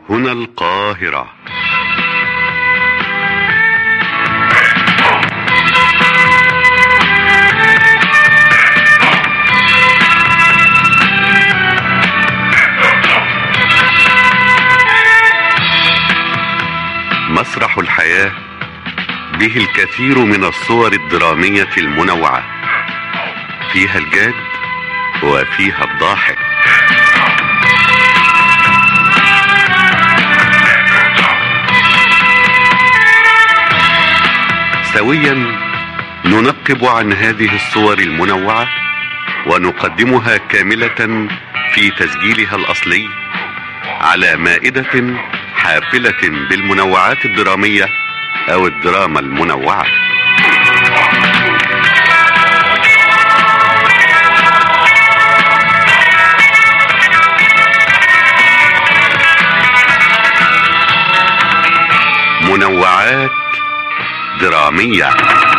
هنا القاهرة مسرح الحياة به الكثير من الصور الدرامية المنوعة فيها الجاد وفيها الضاحك سويا ننقب عن هذه الصور المنوعة ونقدمها كاملة في تسجيلها الأصلي على مائدة حافلة بالمنوعات الدرامية أو الدراما المنوعة منوعات درامية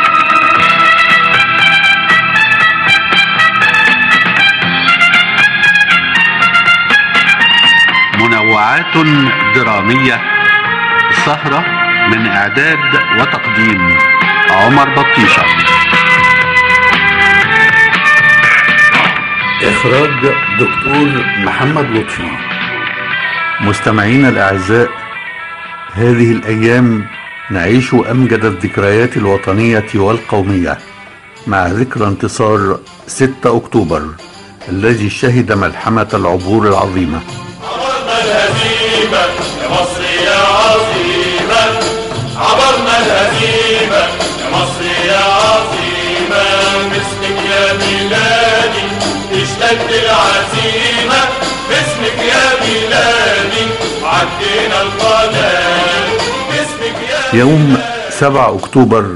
منوعات درامية سهرة من إعداد وتقديم عمر بطيشة إخراج دكتور محمد لطفي مستمعينا الأعزاء هذه الأيام نعيش أمجد الذكريات الوطنية والقومية مع ذكرى انتصار 6 أكتوبر الذي شهد ملحمة العبور العظيمة عبرنا الهزيمة يا مصر يا عظيمة عبرنا الهزيمة يا مصر يا عظيمة باسمك يا بلادي اشتد العزيمة باسمك يا بلادي عدينا القناة باسمك يا يوم 7 أكتوبر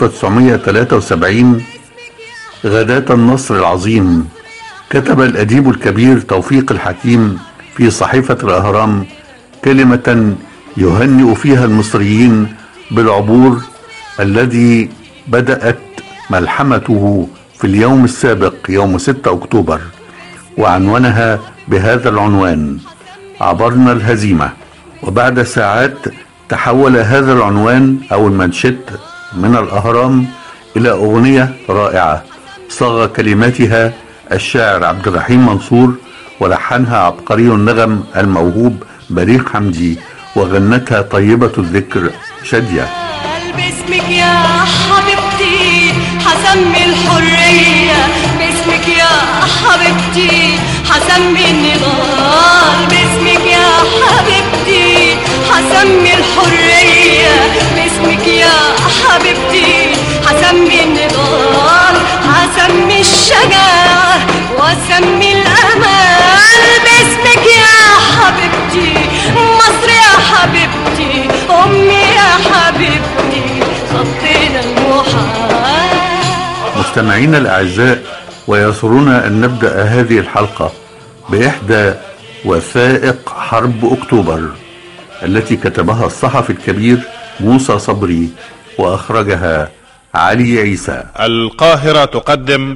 1973 غداة النصر العظيم كتب الأديب الكبير توفيق الحكيم في صحيفة الأهرام كلمة يهنئ فيها المصريين بالعبور الذي بدأت ملحمته في اليوم السابق يوم 6 أكتوبر وعنونها بهذا العنوان عبرنا الهزيمة وبعد ساعات تحول هذا العنوان أو المنشط من الأهرام إلى أغنية رائعة صاغ كلماتها الشاعر عبد الرحيم منصور ولحنها عبقري النغم الموهوب بليغ حمدي وغنتها طيبة الذكر شادية باسمك يا حبيبتي حسمي الحرية باسمك يا حبيبتي حسمي النضال باسمك يا حبيبتي حسمي الحرية باسمك يا حبيبتي حسمي النضال حسمي الشجاعة واسمي الأمان باسمك يا حبيبتي مصر يا حبيبتي أمي يا حبيبتي خطينا المحال مستمعينا الأعزاء ويسرنا أن نبدأ هذه الحلقة بإحدى وثائق حرب أكتوبر التي كتبها الصحفي الكبير موسى صبري وأخرجها علي عيسى القاهرة تقدم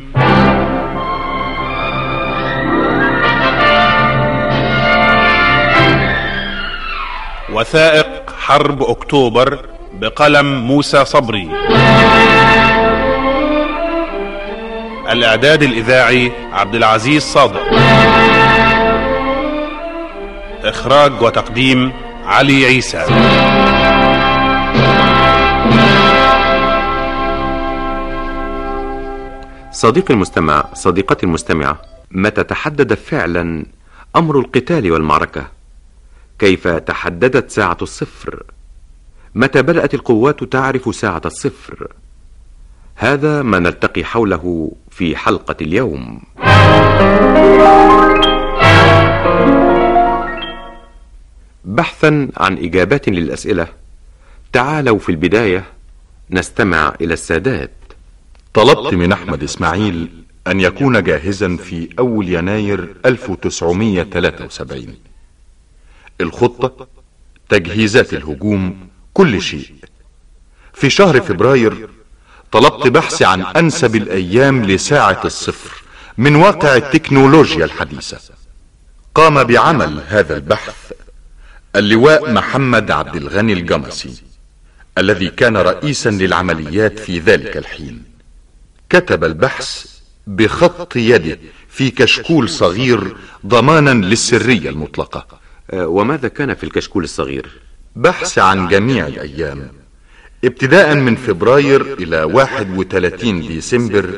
وثائق حرب أكتوبر بقلم موسى صبري الإعداد الإذاعي عبد العزيز صادق إخراج وتقديم علي عيسى صديقي المستمع صديقتي المستمعة متى تحدد فعلا أمر القتال والمعركة كيف تحددت ساعة الصفر متى بدأت القوات تعرف ساعة الصفر هذا ما نلتقي حوله في حلقة اليوم بحثا عن إجابات للأسئلة تعالوا في البداية نستمع إلى السادات طلبت من أحمد إسماعيل أن يكون جاهزا في أول يناير 1973 الخطة تجهيزات الهجوم كل شيء في شهر فبراير طلبت بحث عن أنسب الأيام لساعة الصفر من واقع التكنولوجيا الحديثة قام بعمل هذا البحث اللواء محمد عبد الغني الجمسي الذي كان رئيسا للعمليات في ذلك الحين كتب البحث بخط يده في كشكول صغير ضمانا للسرية المطلقة آه، وماذا كان في الكشكول الصغير بحث عن جميع الأيام ابتداء من فبراير إلى 31 ديسمبر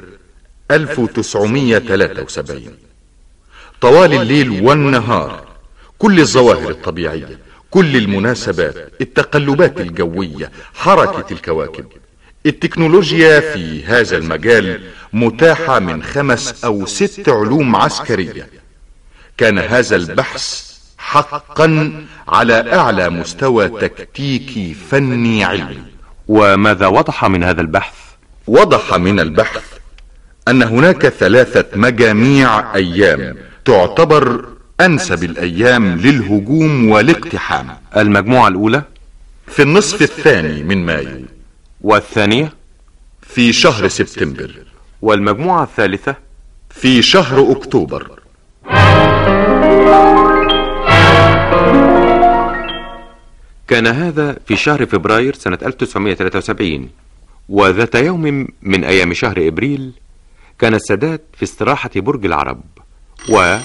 1973 طوال الليل والنهار كل الظواهر الطبيعية كل المناسبات التقلبات الجوية حركة الكواكب التكنولوجيا في هذا المجال متاحة من خمس أو ست علوم عسكرية كان هذا البحث حقا على أعلى مستوى تكتيكي فني علمي وماذا وضح من هذا البحث وضح من البحث أن هناك ثلاثة مجاميع أيام تعتبر أنسب الأيام للهجوم والاقتحام المجموعة الأولى في النصف الثاني من مايو والثانية في شهر سبتمبر والمجموعة الثالثة في شهر أكتوبر كان هذا في شهر فبراير سنة 1973 وذات يوم من أيام شهر إبريل كان السادات في استراحة برج العرب و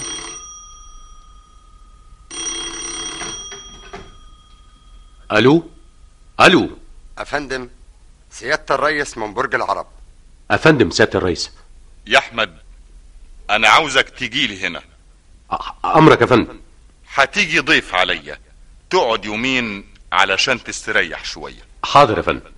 ألو ألو أفندم سيادة الريس من برج العرب أفندم سيادة الرئيس يا أحمد أنا عاوزك تجيلي هنا أمرك يا فندم هتيجي ضيف عليا تقعد يومين علشان تستريح شوية حاضر يا فندم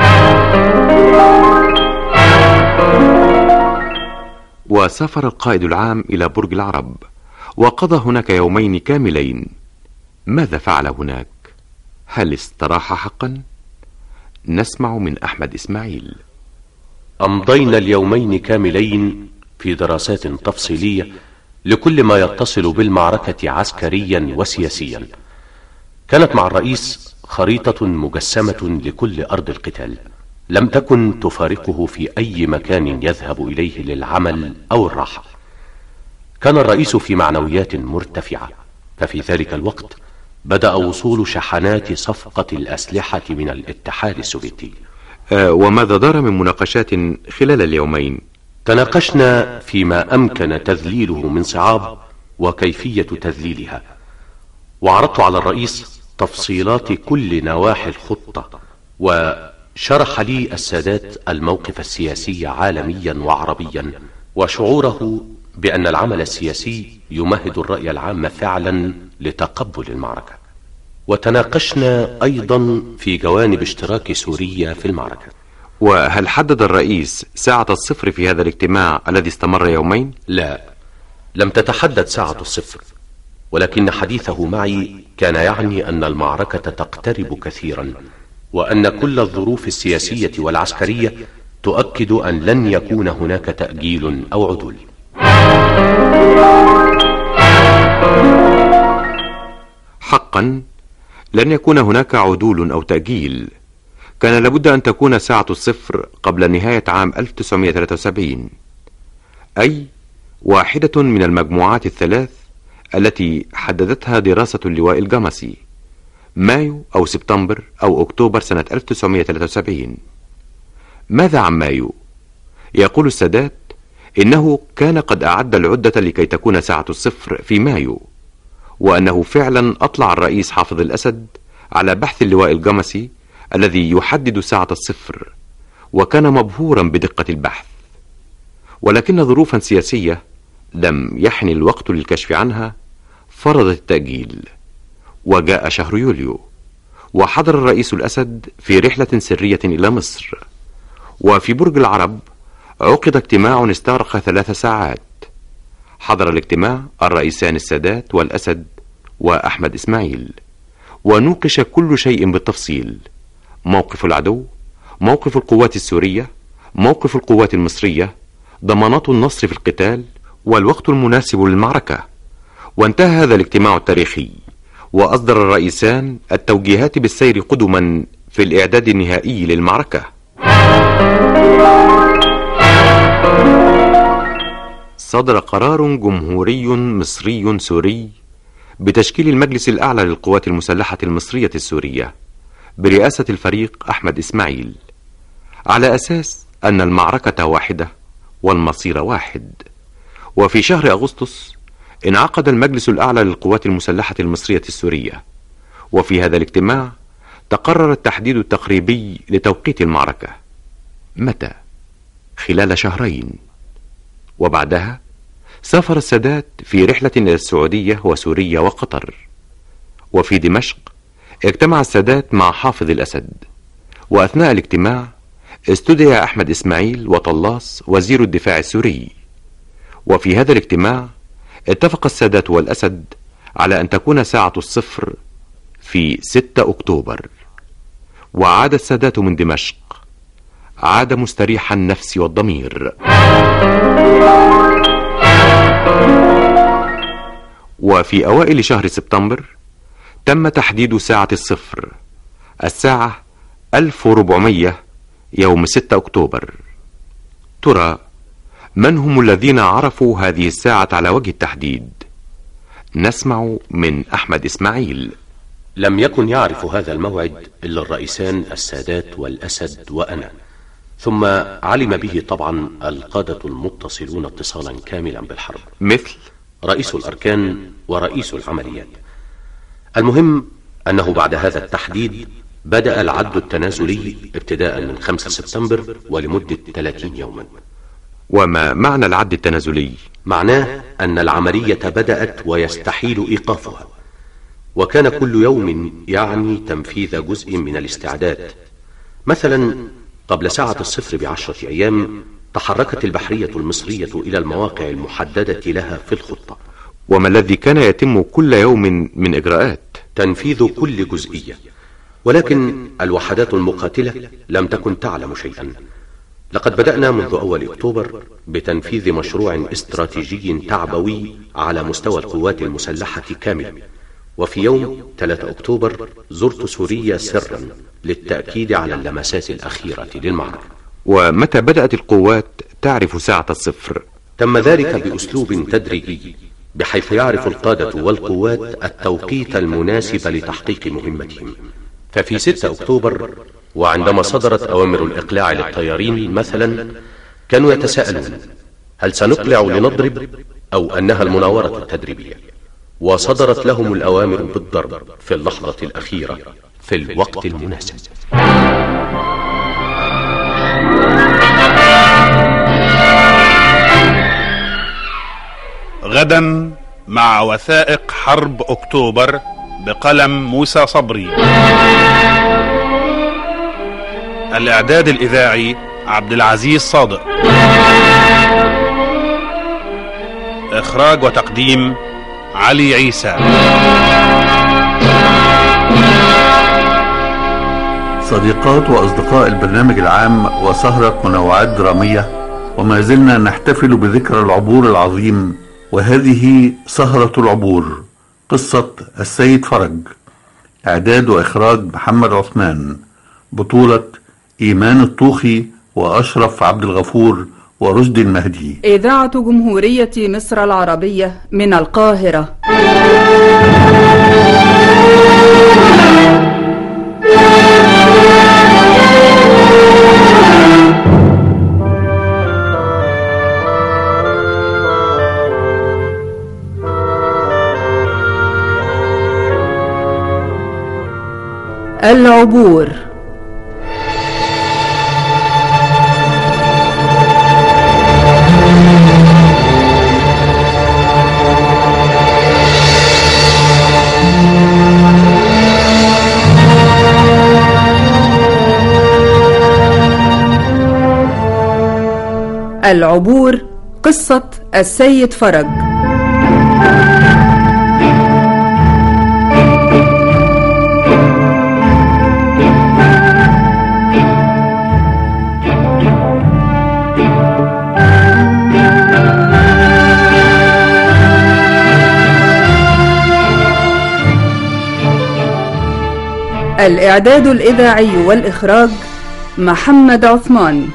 وسافر القائد العام إلى برج العرب وقضى هناك يومين كاملين ماذا فعل هناك هل استراح حقا نسمع من أحمد إسماعيل أمضينا اليومين كاملين في دراسات تفصيلية لكل ما يتصل بالمعركة عسكريا وسياسيا كانت مع الرئيس خريطة مجسمة لكل أرض القتال لم تكن تفارقه في أي مكان يذهب إليه للعمل أو الراحة كان الرئيس في معنويات مرتفعة ففي ذلك الوقت بدأ وصول شحنات صفقة الأسلحة من الاتحاد السوفيتي آه وماذا دار من مناقشات خلال اليومين تناقشنا فيما أمكن تذليله من صعاب وكيفية تذليلها وعرضت على الرئيس تفصيلات كل نواحي الخطة وشرح لي السادات الموقف السياسي عالميا وعربيا وشعوره بأن العمل السياسي يمهد الرأي العام فعلا لتقبل المعركة وتناقشنا أيضا في جوانب اشتراك سوريا في المعركة وهل حدد الرئيس ساعة الصفر في هذا الاجتماع الذي استمر يومين؟ لا لم تتحدد ساعة الصفر ولكن حديثه معي كان يعني أن المعركة تقترب كثيرا وأن كل الظروف السياسية والعسكرية تؤكد أن لن يكون هناك تأجيل أو عدول حقا لن يكون هناك عدول أو تأجيل كان لابد أن تكون ساعة الصفر قبل نهاية عام 1973 أي واحدة من المجموعات الثلاث التي حددتها دراسة اللواء الجمسي مايو أو سبتمبر أو أكتوبر سنة 1973 ماذا عن مايو؟ يقول السادات إنه كان قد أعد العدة لكي تكون ساعة الصفر في مايو وأنه فعلا أطلع الرئيس حافظ الأسد على بحث اللواء الجمسي الذي يحدد ساعة الصفر وكان مبهورا بدقة البحث ولكن ظروفا سياسية لم يحن الوقت للكشف عنها فرضت التأجيل وجاء شهر يوليو وحضر الرئيس الأسد في رحلة سرية إلى مصر وفي برج العرب عقد اجتماع استغرق ثلاث ساعات حضر الاجتماع الرئيسان السادات والأسد وأحمد إسماعيل ونوقش كل شيء بالتفصيل موقف العدو موقف القوات السورية موقف القوات المصرية ضمانات النصر في القتال والوقت المناسب للمعركة وانتهى هذا الاجتماع التاريخي وأصدر الرئيسان التوجيهات بالسير قدما في الإعداد النهائي للمعركة صدر قرار جمهوري مصري سوري بتشكيل المجلس الأعلى للقوات المسلحة المصرية السورية برئاسة الفريق أحمد إسماعيل على أساس أن المعركة واحدة والمصير واحد وفي شهر أغسطس انعقد المجلس الأعلى للقوات المسلحة المصرية السورية وفي هذا الاجتماع تقرر التحديد التقريبي لتوقيت المعركة متى؟ خلال شهرين وبعدها سافر السادات في رحلة إلى السعودية وسوريا وقطر وفي دمشق اجتمع السادات مع حافظ الأسد وأثناء الاجتماع استدعي أحمد إسماعيل وطلاس وزير الدفاع السوري وفي هذا الاجتماع اتفق السادات والأسد على أن تكون ساعة الصفر في 6 أكتوبر وعاد السادات من دمشق عاد مستريح النفس والضمير وفي أوائل شهر سبتمبر تم تحديد ساعة الصفر الساعة 1400 يوم 6 أكتوبر ترى من هم الذين عرفوا هذه الساعة على وجه التحديد نسمع من أحمد إسماعيل لم يكن يعرف هذا الموعد إلا الرئيسان السادات والأسد وأنا ثم علم به طبعا القادة المتصلون اتصالا كاملا بالحرب مثل رئيس الأركان ورئيس العمليات المهم أنه بعد هذا التحديد بدأ العد التنازلي ابتداء من 5 سبتمبر ولمدة 30 يوما وما معنى العد التنازلي معناه أن العملية بدأت ويستحيل إيقافها وكان كل يوم يعني تنفيذ جزء من الاستعداد مثلا قبل ساعة الصفر بعشرة أيام تحركت البحرية المصرية إلى المواقع المحددة لها في الخطة وما الذي كان يتم كل يوم من إجراءات تنفيذ كل جزئية ولكن الوحدات المقاتلة لم تكن تعلم شيئا لقد بدأنا منذ أول أكتوبر بتنفيذ مشروع استراتيجي تعبوي على مستوى القوات المسلحة كاملة وفي يوم 3 أكتوبر زرت سوريا سرا للتأكيد على اللمسات الأخيرة للمعركة ومتى بدأت القوات تعرف ساعة الصفر تم ذلك بأسلوب تدريجي بحيث يعرف القادة والقوات التوقيت المناسب لتحقيق مهمتهم ففي 6 أكتوبر وعندما صدرت أوامر الإقلاع للطيارين مثلا كانوا يتساءلون هل سنقلع لنضرب أو أنها المناورة التدريبية وصدرت لهم الأوامر بالضرب في اللحظة الأخيرة في الوقت المناسب غدا مع وثائق حرب أكتوبر بقلم موسى صبري الإعداد الإذاعي عبد العزيز صادق إخراج وتقديم علي عيسى صديقات وأصدقاء البرنامج العام وسهرة منوعات درامية وما زلنا نحتفل بذكرى العبور العظيم وهذه سهرة العبور قصة السيد فرج إعداد وإخراج محمد عثمان بطولة إيمان الطوخي وأشرف عبد الغفور ورشدي المهدي إذاعة جمهورية مصر العربية من القاهرة العبور العبور قصة السيد فرج الإعداد الإذاعي والإخراج محمد عثمان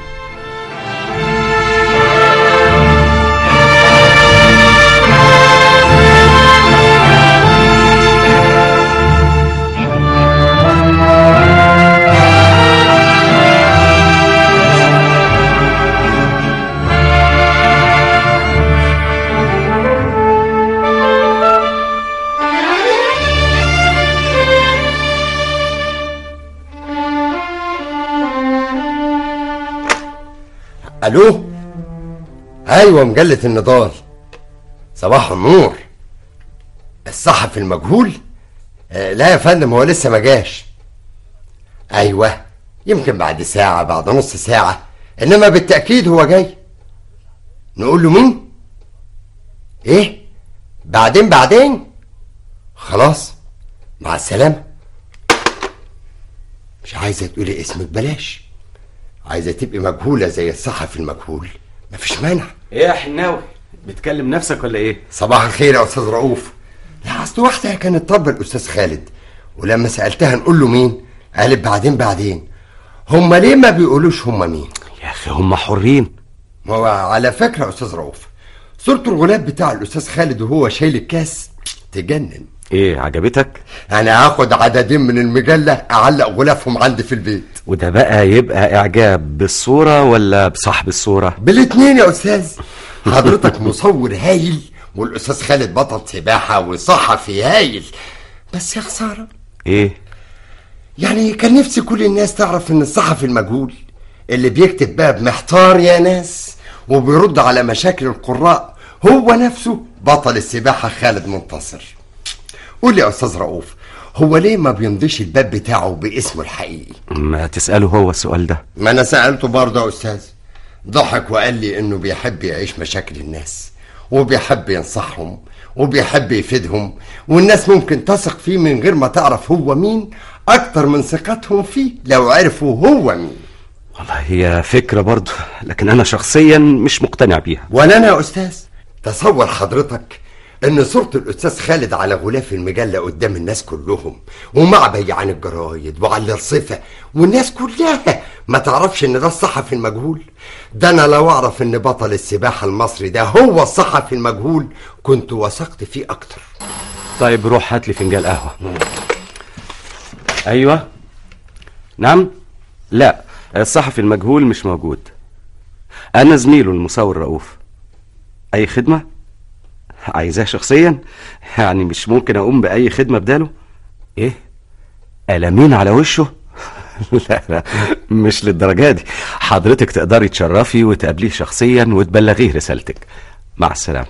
الو ايوه مجلة النضال صباح النور الصحفي المجهول آه لا يا فندم هو لسه ما جاش ايوه يمكن بعد ساعة بعد نص ساعة انما بالتأكيد هو جاي نقول له مين ايه بعدين بعدين خلاص مع السلامة مش عايزة تقولي اسمك بلاش عايزة تبقي مجهولة زي الصحفي المجهول مفيش مانع ايه يا حناوي بتكلم نفسك ولا ايه صباح الخير يا استاذ رؤوف لا اصل واحدة كانت طالبة الاستاذ خالد ولما سألتها نقول له مين قالت بعدين بعدين هما ليه ما بيقولوش هما مين يا اخي هم حرين ما هو على فكرة يا استاذ رؤوف صورة الغلاف بتاع الاستاذ خالد وهو شايل الكاس تجنن ايه عجبتك انا هاخد عددين من المجلة اعلق غلافهم عندي في البيت وده بقى يبقى اعجاب بالصورة ولا بصاحب الصورة بالاتنين يا استاذ حضرتك مصور هايل والاستاذ خالد بطل سباحة وصحفي هايل بس يا خسارة ايه يعني كان نفسي كل الناس تعرف ان الصحفي المجهول اللي بيكتب باب محتار يا ناس وبيرد على مشاكل القراء هو نفسه بطل السباحة خالد منتصر قول لي يا استاذ رؤوف هو ليه ما بيمضيش الباب بتاعه باسمه الحقيقي ما تسأله هو السؤال ده ما انا سألته برضه يا استاذ ضحك وقال لي انه بيحب يعيش مشاكل الناس وبيحب ينصحهم وبيحب يفيدهم والناس ممكن تثق فيه من غير ما تعرف هو مين اكتر من ثقتهم فيه لو عرفوا هو مين والله هي فكرة برضه لكن انا شخصيا مش مقتنع بيها ولا انا يا استاذ تصور حضرتك ان صورة الاستاذ خالد على غلاف المجلة قدام الناس كلهم ومع بيعان الجرايد وعلى الصفة والناس كلها ما تعرفش ان ده الصحفي المجهول ده انا لو اعرف ان بطل السباحة المصري ده هو الصحفي المجهول كنت وثقت فيه اكتر طيب روح هات لي فنجان قهوة ايوه نعم لا الصحفي المجهول مش موجود انا زميله المصور رؤوف اي خدمة عايزاه شخصيا يعني مش ممكن اقوم باي خدمة بداله ايه قلمين على وشه لا لا مش للدرجة دي حضرتك تقدري تشرفي وتقابليه شخصيا وتبلغيه رسالتك مع السلامة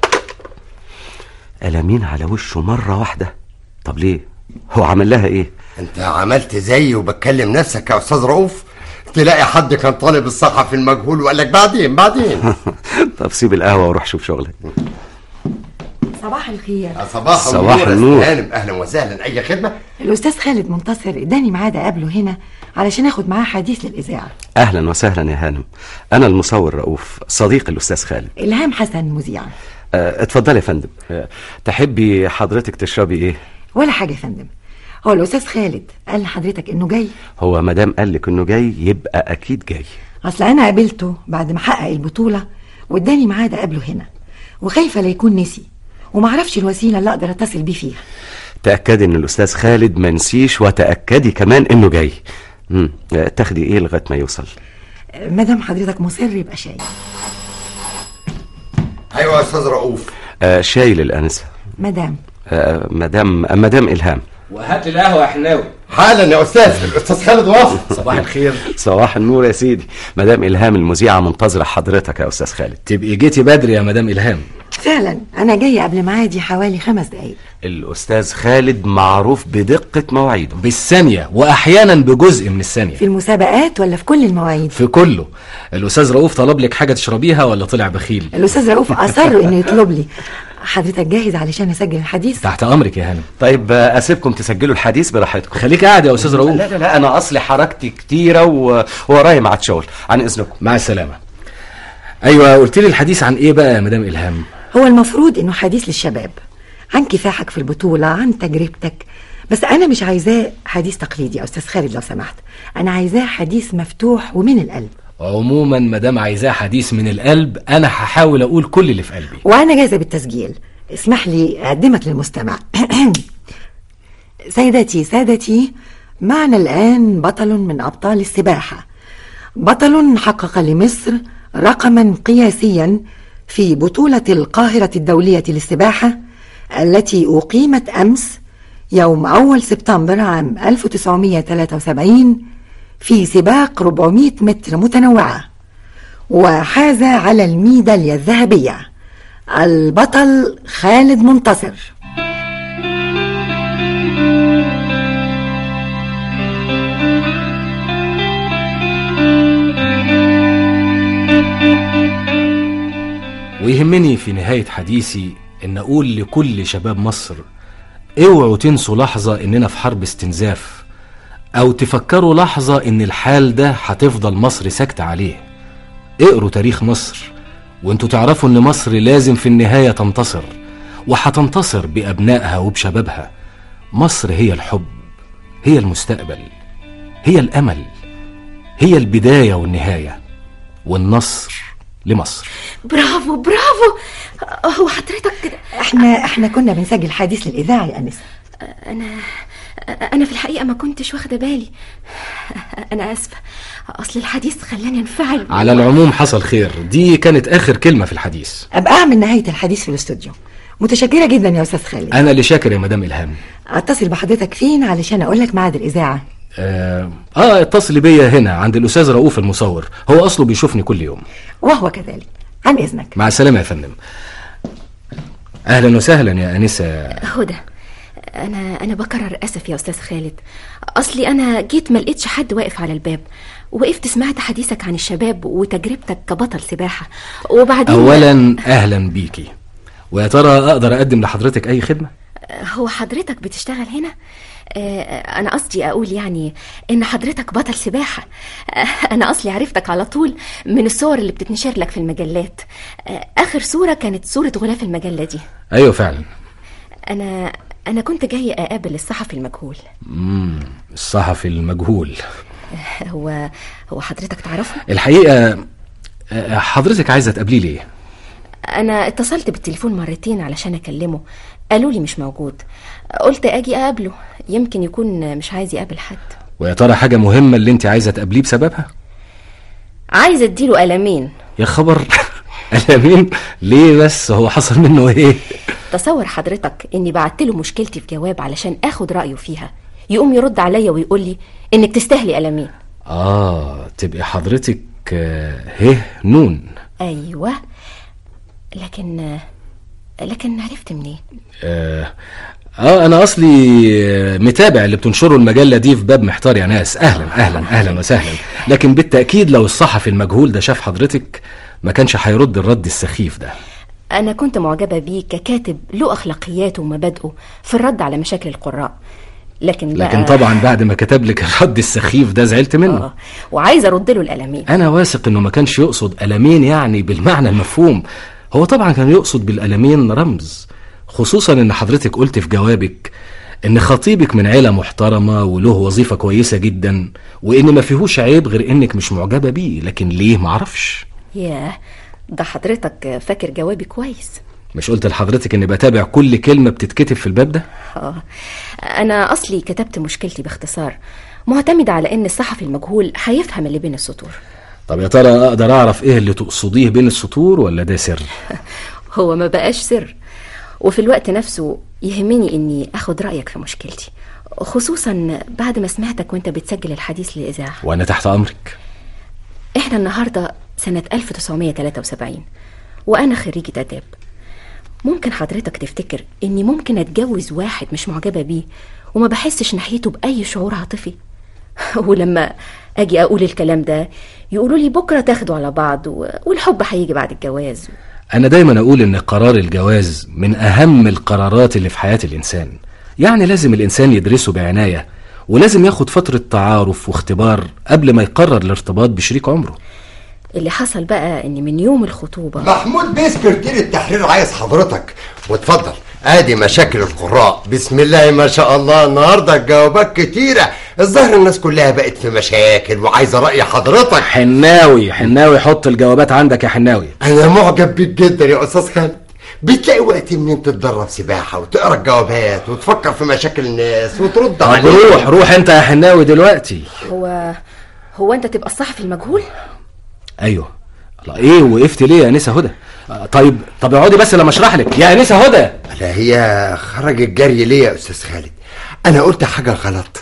قلمين على وشه مرة واحدة طب ليه هو عمل لها ايه انت عملت زيي وبتكلم نفسك يا استاذ رؤوف تلاقي حد كان طالب الصحفي المجهول وقال لك بعدين بعدين طب سيب القهوة وروح شوف شغلك صباح الخير صباح, صباح النور يا النور. أستاذ هانم اهلا وسهلا اي خدمه الأستاذ خالد منتصر اداني ميعاد أقابله هنا علشان آخد معاه حديث للإذاعة اهلا وسهلا يا هانم انا المصور رؤوف صديق الاستاذ خالد إلهام حسن مذيع أه، اتفضلي يا فندم أه، تحبي حضرتك تشربي ايه ولا حاجة يا فندم هو الأستاذ خالد قال لحضرتك إنه جاي هو مدام قال لك انه جاي يبقى اكيد جاي أصل أنا قابلته بعد ما حقق البطولة واداني ميعاد أقابله هنا وخايفة لا يكون نسي ومعرفش الوسيلة اللي أقدر أتصل بيه فيها تاكدي ان الاستاذ خالد ما نسيش وتاكدي كمان انه جاي امم أه، تاخدي ايه لغايه ما يوصل مادام حضرتك مصر يبقى شاي ايوه يا استاذ رؤوف أه، شاي للانسه مدام أه، مدام مدام الهام وهات لي القهوه يا حناوي حالا يا استاذ الاستاذ خالد واصل صباح الخير صباح النور يا سيدي مدام الهام المذيعه منتظره حضرتك يا استاذ خالد تبقي جيتي بدري يا مدام الهام فعلا أنا جاية قبل ميعادي حوالي خمس دقايق الاستاذ خالد معروف بدقه مواعيده بالثانيه واحيانا بجزء من الثانيه في المسابقات ولا في كل المواعيد في كله الاستاذ رؤوف طلب لك حاجه تشربيها ولا طلع بخيل الأستاذ رؤوف أصر إنه يطلب لي حضرتك جاهز علشان أسجل الحديث تحت امرك يا هانم طيب آه، اسيبكم تسجلوا الحديث براحتكم خليك قاعد يا استاذ رؤوف لا لا لا انا اصلي حركتي كتيره و- وورايا ميعاد شغل عن اذنكم مع السلامه ايوه قلت لي الحديث عن ايه بقى يا مدام الهام هو المفروض إنه حديث للشباب عن كفاحك في البطولة عن تجربتك بس أنا مش عايزاه حديث تقليدي يا أستاذ خالد لو سمحت أنا عايزاه حديث مفتوح ومن القلب عموما مدام عايزاه حديث من القلب انا هحاول اقول كل اللي في قلبي وأنا جاهزة بالتسجيل اسمح لي أقدمك للمستمع سيداتي سادتي معنا الآن بطل من أبطال السباحة بطل حقق لمصر رقما قياسيا في بطولة القاهرة الدولية للسباحة التي أقيمت أمس يوم أول سبتمبر عام 1973 في سباق 400 متر متنوعة وحاز على الميدالية الذهبية البطل خالد منتصر ويهمني في نهاية حديثي إن أقول لكل شباب مصر اوعوا تنسوا لحظة إننا في حرب استنزاف أو تفكروا لحظة إن الحال ده هتفضل مصر ساكتة عليه اقروا تاريخ مصر وانتوا تعرفوا إن مصر لازم في النهاية تنتصر وهتنتصر بأبنائها وبشبابها مصر هي الحب هي المستقبل هي الأمل هي البداية والنهاية والنصر لمصر برافو برافو هو حضرتك كده احنا احنا كنا بنسجل حديث للإذاعة يا أنسة انا انا في الحقيقه ما كنتش واخده بالي انا اسفه اصل الحديث خلاني انفعل على العموم حصل خير دي كانت آخر كلمة في الحديث أبقى أعمل نهاية الحديث في الاستوديو متشكرة جدا يا أستاذ خالد أنا اللي شاكر يا مدام إلهام أتصل بحضرتك فين علشان أقول لك ميعاد الإذاعة آه, آه اتصلي بيا هنا عند الأستاذ رؤوف المصور هو أصله بيشوفني كل يوم وهو كذلك عن إذنك مع السلامة يا فندم أهلا وسهلا يا أنسة هدى انا انا بكرر اسف يا استاذ خالد اصلي انا جيت ما لقيتش حد واقف على الباب وقفت سمعت حديثك عن الشباب وتجربتك كبطل سباحه وبعدين أولا أهلا بيكي ويا ترى أقدر أقدم لحضرتك أي خدمة هو حضرتك بتشتغل هنا آه، انا قصدي اقول يعني ان حضرتك بطل سباحه آه، انا اصلي عرفتك على طول من الصور اللي بتتنشر لك في المجلات آه، اخر صوره كانت صوره غلاف المجله دي أيوة فعلا انا انا كنت جاي اقابل الصحفي المجهول مم. الصحفي المجهول هو هو حضرتك تعرفه الحقيقة آه، حضرتك عايزة تقابليه ليه انا اتصلت بالتليفون مرتين علشان اكلمه قالوا لي مش موجود قلت اجي اقابله يمكن يكون مش عايز يقابل حد ويا ترى حاجة مهمة اللي انت عايزة تقابليه بسببها عايز اديله قلمين يا خبر ألمين ليه بس هو حصل منه ايه تصور حضرتك اني بعت له مشكلتي في جواب علشان اخد رايه فيها يقوم يرد عليا ويقول لي انك تستاهلي قلمين اه تبقي حضرتك آه، هه نون ايوه لكن لكن عرفت منين آه, اه انا اصلي آه، متابع اللي بتنشره المجله دي في باب محتار يا ناس اهلا اهلا اهلا وسهلا لكن بالتاكيد لو الصحفي المجهول ده شاف حضرتك ما كانش هيرد الرد السخيف ده انا كنت معجبه بيه ككاتب له اخلاقياته ومبادئه في الرد على مشاكل القراء لكن بقى لكن طبعا بعد ما كتب لك الرد السخيف ده زعلت منه آه وعايزه ارد له القلمين انا واثق انه ما كانش يقصد قلمين يعني بالمعنى المفهوم هو طبعا كان يقصد بالقلمين رمز خصوصا ان حضرتك قلت في جوابك ان خطيبك من عيله محترمه وله وظيفه كويسه جدا وان ما فيهوش عيب غير انك مش معجبه بيه لكن ليه معرفش ياه ده حضرتك فاكر جوابي كويس مش قلت لحضرتك اني بتابع كل كلمه بتتكتب في الباب ده اه انا اصلي كتبت مشكلتي باختصار معتمدة على ان الصحفي المجهول هيفهم اللي بين السطور طب يا ترى اقدر اعرف ايه اللي تقصديه بين السطور ولا ده سر هو ما بقاش سر وفي الوقت نفسه يهمني اني اخد رايك في مشكلتي خصوصا بعد ما سمعتك وانت بتسجل الحديث للاذاعه وانا تحت امرك احنا النهارده سنه 1973 وانا خريجه اداب ممكن حضرتك تفتكر اني ممكن اتجوز واحد مش معجبه بيه وما بحسش ناحيته باي شعور عاطفي ولما اجي اقول الكلام ده يقولوا لي بكره تاخدوا على بعض و- والحب هيجي بعد الجواز انا دايما اقول ان قرار الجواز من اهم القرارات اللي في حياه الانسان يعني لازم الانسان يدرسه بعنايه ولازم ياخد فتره تعارف واختبار قبل ما يقرر الارتباط بشريك عمره اللي حصل بقى ان من يوم الخطوبه محمود بيه سكرتير التحرير عايز حضرتك واتفضل ادي مشاكل القراء بسم الله ما شاء الله النهارده الجوابات كتيره الظاهر الناس كلها بقت في مشاكل وعايزه راي حضرتك حناوي حناوي حط الجوابات عندك يا حناوي انا معجب بيك جدا يا استاذ خالد بتلاقي وقت منين تتدرب سباحه وتقرا الجوابات وتفكر في مشاكل الناس وترد طب عليهم روح روح انت يا حناوي دلوقتي هو هو انت تبقى الصحفي المجهول ايوه الله ايه وقفت ليه يا انسه هدى آه، طيب طب اقعدي بس لما اشرح لك يا انسه هدى لا هي خرجت جري ليه يا استاذ خالد انا قلت حاجه غلط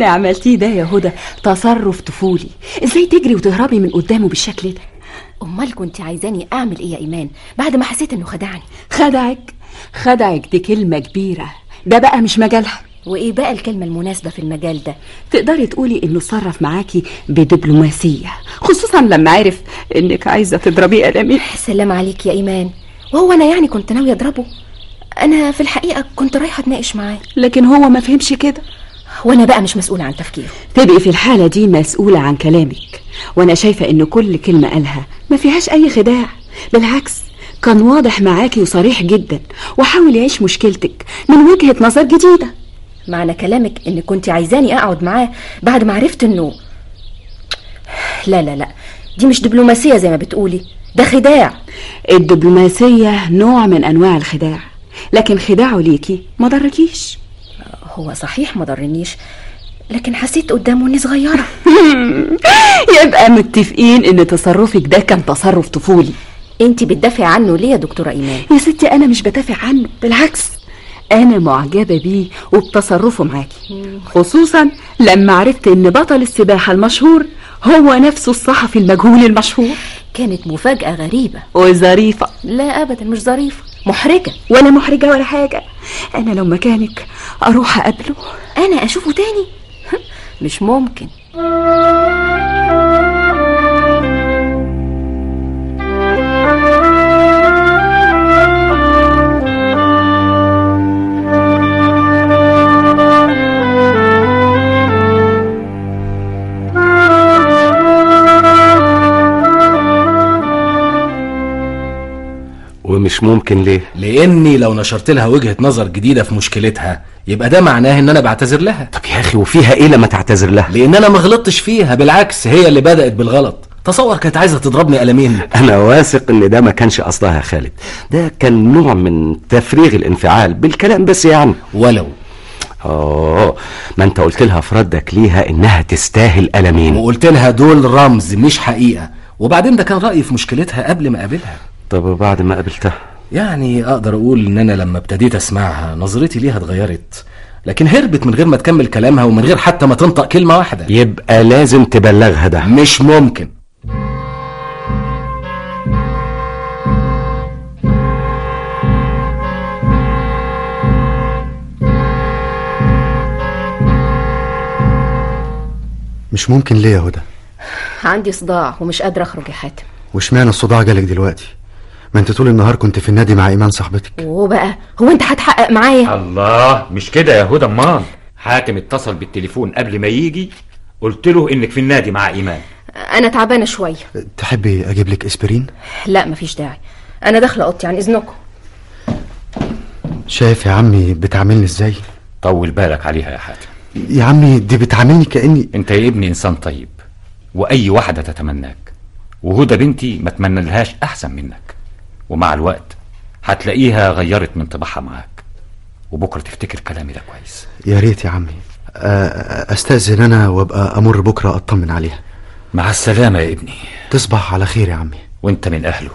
اللي عملتيه ده يا هدى تصرف طفولي ازاي تجري وتهربي من قدامه بالشكل ده امال كنت عايزاني اعمل ايه يا ايمان بعد ما حسيت انه خدعني خدعك خدعك دي كلمة كبيرة ده بقى مش مجالها وايه بقى الكلمة المناسبة في المجال ده تقدري تقولي انه اتصرف معاكي بدبلوماسية خصوصا لما عرف انك عايزة تضربيه قلمي سلام عليك يا ايمان وهو انا يعني كنت ناوية اضربه انا في الحقيقة كنت رايحة اتناقش معاه لكن هو ما فهمش كده وانا بقى مش مسؤولة عن تفكيره تبقي في الحالة دي مسؤولة عن كلامك وانا شايفة ان كل كلمة قالها ما فيهاش اي خداع بالعكس كان واضح معاكي وصريح جدا وحاول يعيش مشكلتك من وجهة نظر جديدة معنى كلامك ان كنت عايزاني اقعد معاه بعد ما عرفت انه لا لا لا دي مش دبلوماسية زي ما بتقولي ده خداع الدبلوماسية نوع من انواع الخداع لكن خداعه ليكي ما ضركيش هو صحيح ما ضرنيش لكن حسيت قدامه اني صغيرة يبقى متفقين ان تصرفك ده كان تصرف طفولي انت بتدافع عنه ليه يا دكتورة ايمان يا ستي انا مش بدافع عنه بالعكس انا معجبة بيه وبتصرفه معاكي خصوصا لما عرفت ان بطل السباحة المشهور هو نفسه الصحفي المجهول المشهور كانت مفاجأة غريبة وظريفة لا ابدا مش ظريفة محرجة ولا محرجة ولا حاجة انا لو مكانك اروح اقابله انا اشوفه تاني مش ممكن ومش ممكن ليه لاني لو نشرت لها وجهة نظر جديدة في مشكلتها يبقى ده معناه ان انا بعتذر لها طب يا اخي وفيها ايه لما تعتذر لها لان انا ما غلطتش فيها بالعكس هي اللي بدأت بالغلط تصور كانت عايزة تضربني قلمين انا واثق ان ده ما كانش قصدها يا خالد ده كان نوع من تفريغ الانفعال بالكلام بس يعني ولو اه ما انت قلت لها في ردك ليها انها تستاهل قلمين وقلت لها دول رمز مش حقيقة وبعدين ده كان رأيي في مشكلتها قبل ما اقابلها طب وبعد ما قابلتها يعني اقدر اقول ان انا لما ابتديت اسمعها نظرتي ليها اتغيرت لكن هربت من غير ما تكمل كلامها ومن غير حتى ما تنطق كلمة واحدة يبقى لازم تبلغها ده مش ممكن مش ممكن ليه يا هدى عندي صداع ومش قادرة اخرج يا حاتم واشمعنى الصداع جالك دلوقتي ما انت طول النهار كنت في النادي مع ايمان صاحبتك وبقى هو انت هتحقق معايا الله مش كده يا هدى امال حاتم اتصل بالتليفون قبل ما يجي قلت له انك في النادي مع ايمان انا تعبانة شوية تحبي اجيب لك اسبرين لا مفيش داعي انا داخلة اوضتي عن اذنكم شايف يا عمي بتعاملني ازاي طول بالك عليها يا حاتم يا عمي دي بتعاملني كاني انت يا ابني انسان طيب واي واحدة تتمناك وهدى بنتي ما اتمنى احسن منك ومع الوقت هتلاقيها غيرت من طباعها معاك وبكره تفتكر كلامي ده كويس يا ريت يا عمي آه، استاذن انا وابقى امر بكره اطمن عليها مع السلامه يا ابني تصبح على خير يا عمي وانت من اهله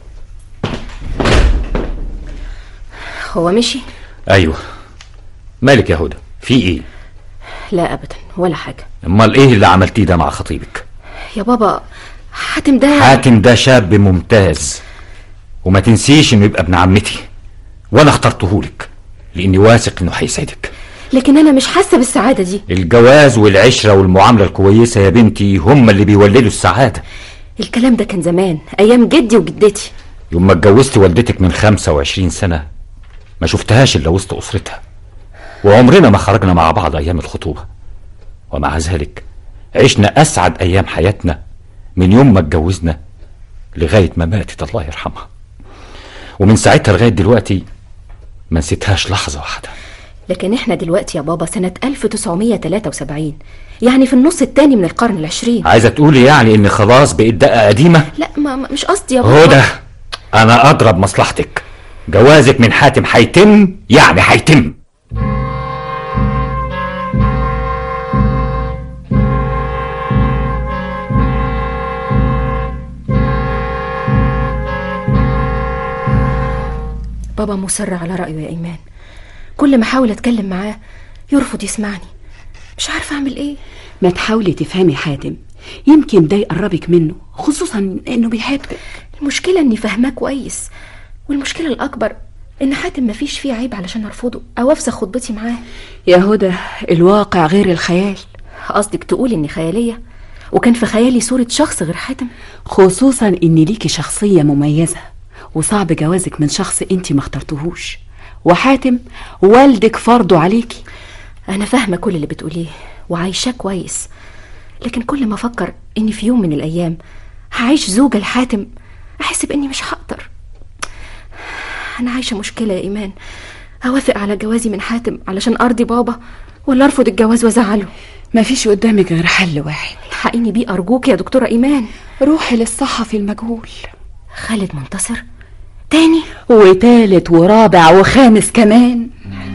هو مشي ايوه مالك يا هدى في ايه لا ابدا ولا حاجة امال ايه اللي عملتيه ده مع خطيبك يا بابا حاتم ده حاتم ده شاب ممتاز وما تنسيش انه يبقى ابن عمتي وانا اخترتهولك لاني واثق انه هيسعدك لكن انا مش حاسة بالسعادة دي الجواز والعشرة والمعاملة الكويسة يا بنتي هم اللي بيولدوا السعادة الكلام ده كان زمان ايام جدي وجدتي يوم ما اتجوزت والدتك من 25 سنة ما شفتهاش الا وسط اسرتها وعمرنا ما خرجنا مع بعض ايام الخطوبة ومع ذلك عشنا اسعد ايام حياتنا من يوم ما اتجوزنا لغاية ما ماتت الله يرحمها ومن ساعتها لغاية دلوقتي ما نسيتهاش لحظة واحدة لكن احنا دلوقتي يا بابا سنة 1973 يعني في النص التاني من القرن العشرين عايزة تقولي يعني ان خلاص بقت دقة قديمة لا ما ما- مش قصدي يا بابا هدى انا اضرب مصلحتك جوازك من حاتم هيتم يعني هيتم بابا مصر على رأيه يا إيمان كل ما أحاول أتكلم معاه يرفض يسمعني مش عارفة أعمل إيه ما تحاولي تفهمي حاتم يمكن ده يقربك منه خصوصا انه بيحبك المشكلة إني فاهماه كويس والمشكلة الأكبر إن حاتم مفيش فيه عيب علشان أرفضه أو أفسخ خطبتي معاه يا هدى الواقع غير الخيال قصدك تقولي إني خيالية وكان في خيالي صورة شخص غير حاتم خصوصا ان ليكي شخصية مميزة وصعب جوازك من شخص انت ما اخترتهوش وحاتم والدك فرضه عليكي أنا فاهمة كل اللي بتقوليه وعايشاه كويس لكن كل ما أفكر إني في يوم من الأيام هعيش زوجة لحاتم أحس بإني مش هقدر أنا عايشة مشكلة يا إيمان أوافق على جوازي من حاتم علشان أرضي بابا ولا أرفض الجواز وأزعله مفيش قدامك غير حل واحد الحقيني بيه أرجوك يا دكتورة إيمان روحي للصحفي المجهول خالد منتصر تاني وتالت ورابع وخامس كمان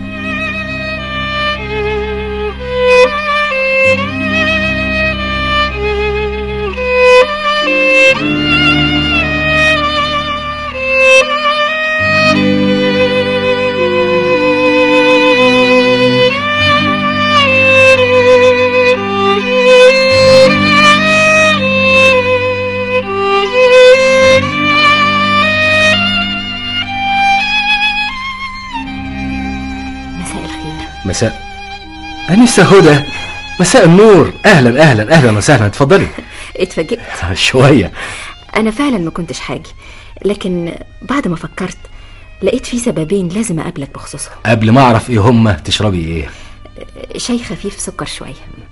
مساء الخير مساء أنسة هدى مساء النور أهلا أهلا أهلا وسهلا اتفضلي اتفاجئت شوية أنا فعلا ما كنتش حاجي لكن بعد ما فكرت لقيت في سببين لازم أقابلك بخصوصهم قبل ما أعرف إيه هما تشربي إيه شاي خفيف سكر شوية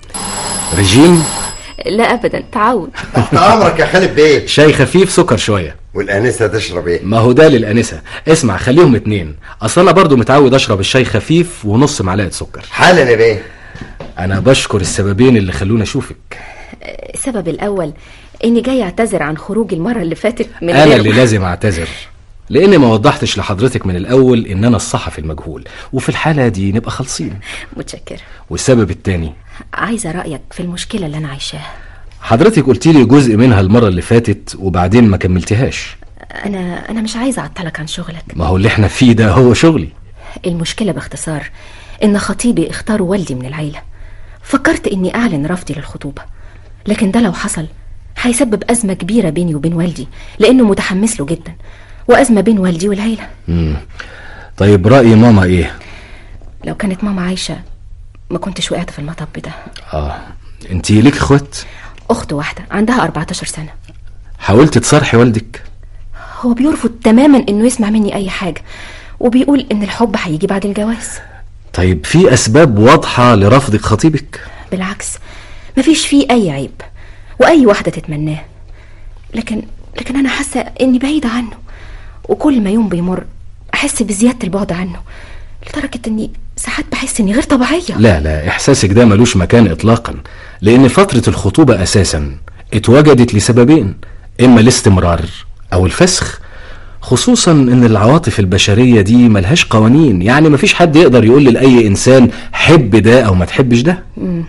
رجيم لا أبدا تعود تحت امرك يا خالد بيه شاي خفيف سكر شوية والانسه تشرب ايه ما هو ده للأنسة اسمع خليهم اتنين أصل أنا برضو متعود أشرب الشاي خفيف ونص معلقة سكر حالا يا بيه أنا بشكر السببين اللي خلوني أشوفك السبب الأول إني جاي أعتذر عن خروجي المرة اللي فاتت من أنا غير اللي لازم أعتذر لأني ما وضحتش لحضرتك من الأول إن أنا الصحفي المجهول وفي الحالة دي نبقى خالصين متشكرة والسبب التاني عايزة رأيك في المشكلة اللي أنا عايشاها حضرتك قلت لي جزء منها المرة اللي فاتت وبعدين ما كملتهاش أنا أنا مش عايزة أعطلك عن شغلك ما هو اللي احنا فيه ده هو شغلي المشكلة باختصار إن خطيبي اختار والدي من العيلة فكرت إني أعلن رفضي للخطوبة لكن ده لو حصل هيسبب أزمة كبيرة بيني وبين والدي لأنه متحمس له جدا وأزمة بين والدي والعيلة مم. طيب رأي ماما ايه لو كانت ماما عايشة ما كنتش وقعت في المطب ده اه انتي ليك اخوات أخت واحدة عندها 14 سنة حاولت تصارحي والدك هو بيرفض تماما إنه يسمع مني أي حاجة وبيقول إن الحب هيجي بعد الجواز طيب في اسباب واضحة لرفضك خطيبك بالعكس مفيش فيه أي عيب وأي واحدة تتمناه لكن لكن أنا حاسة إني بعيدة عنه وكل ما يوم بيمر أحس بزيادة البعد عنه لدرجة إني ساعات بحس إني غير طبيعية لا لا احساسك ده ملوش مكان اطلاقا لان فترة الخطوبة اساسا اتوجدت لسببين اما الاستمرار او الفسخ خصوصا ان العواطف البشرية دي ملهاش قوانين يعني مفيش حد يقدر يقول لأي انسان حب ده او ما تحبش ده مم.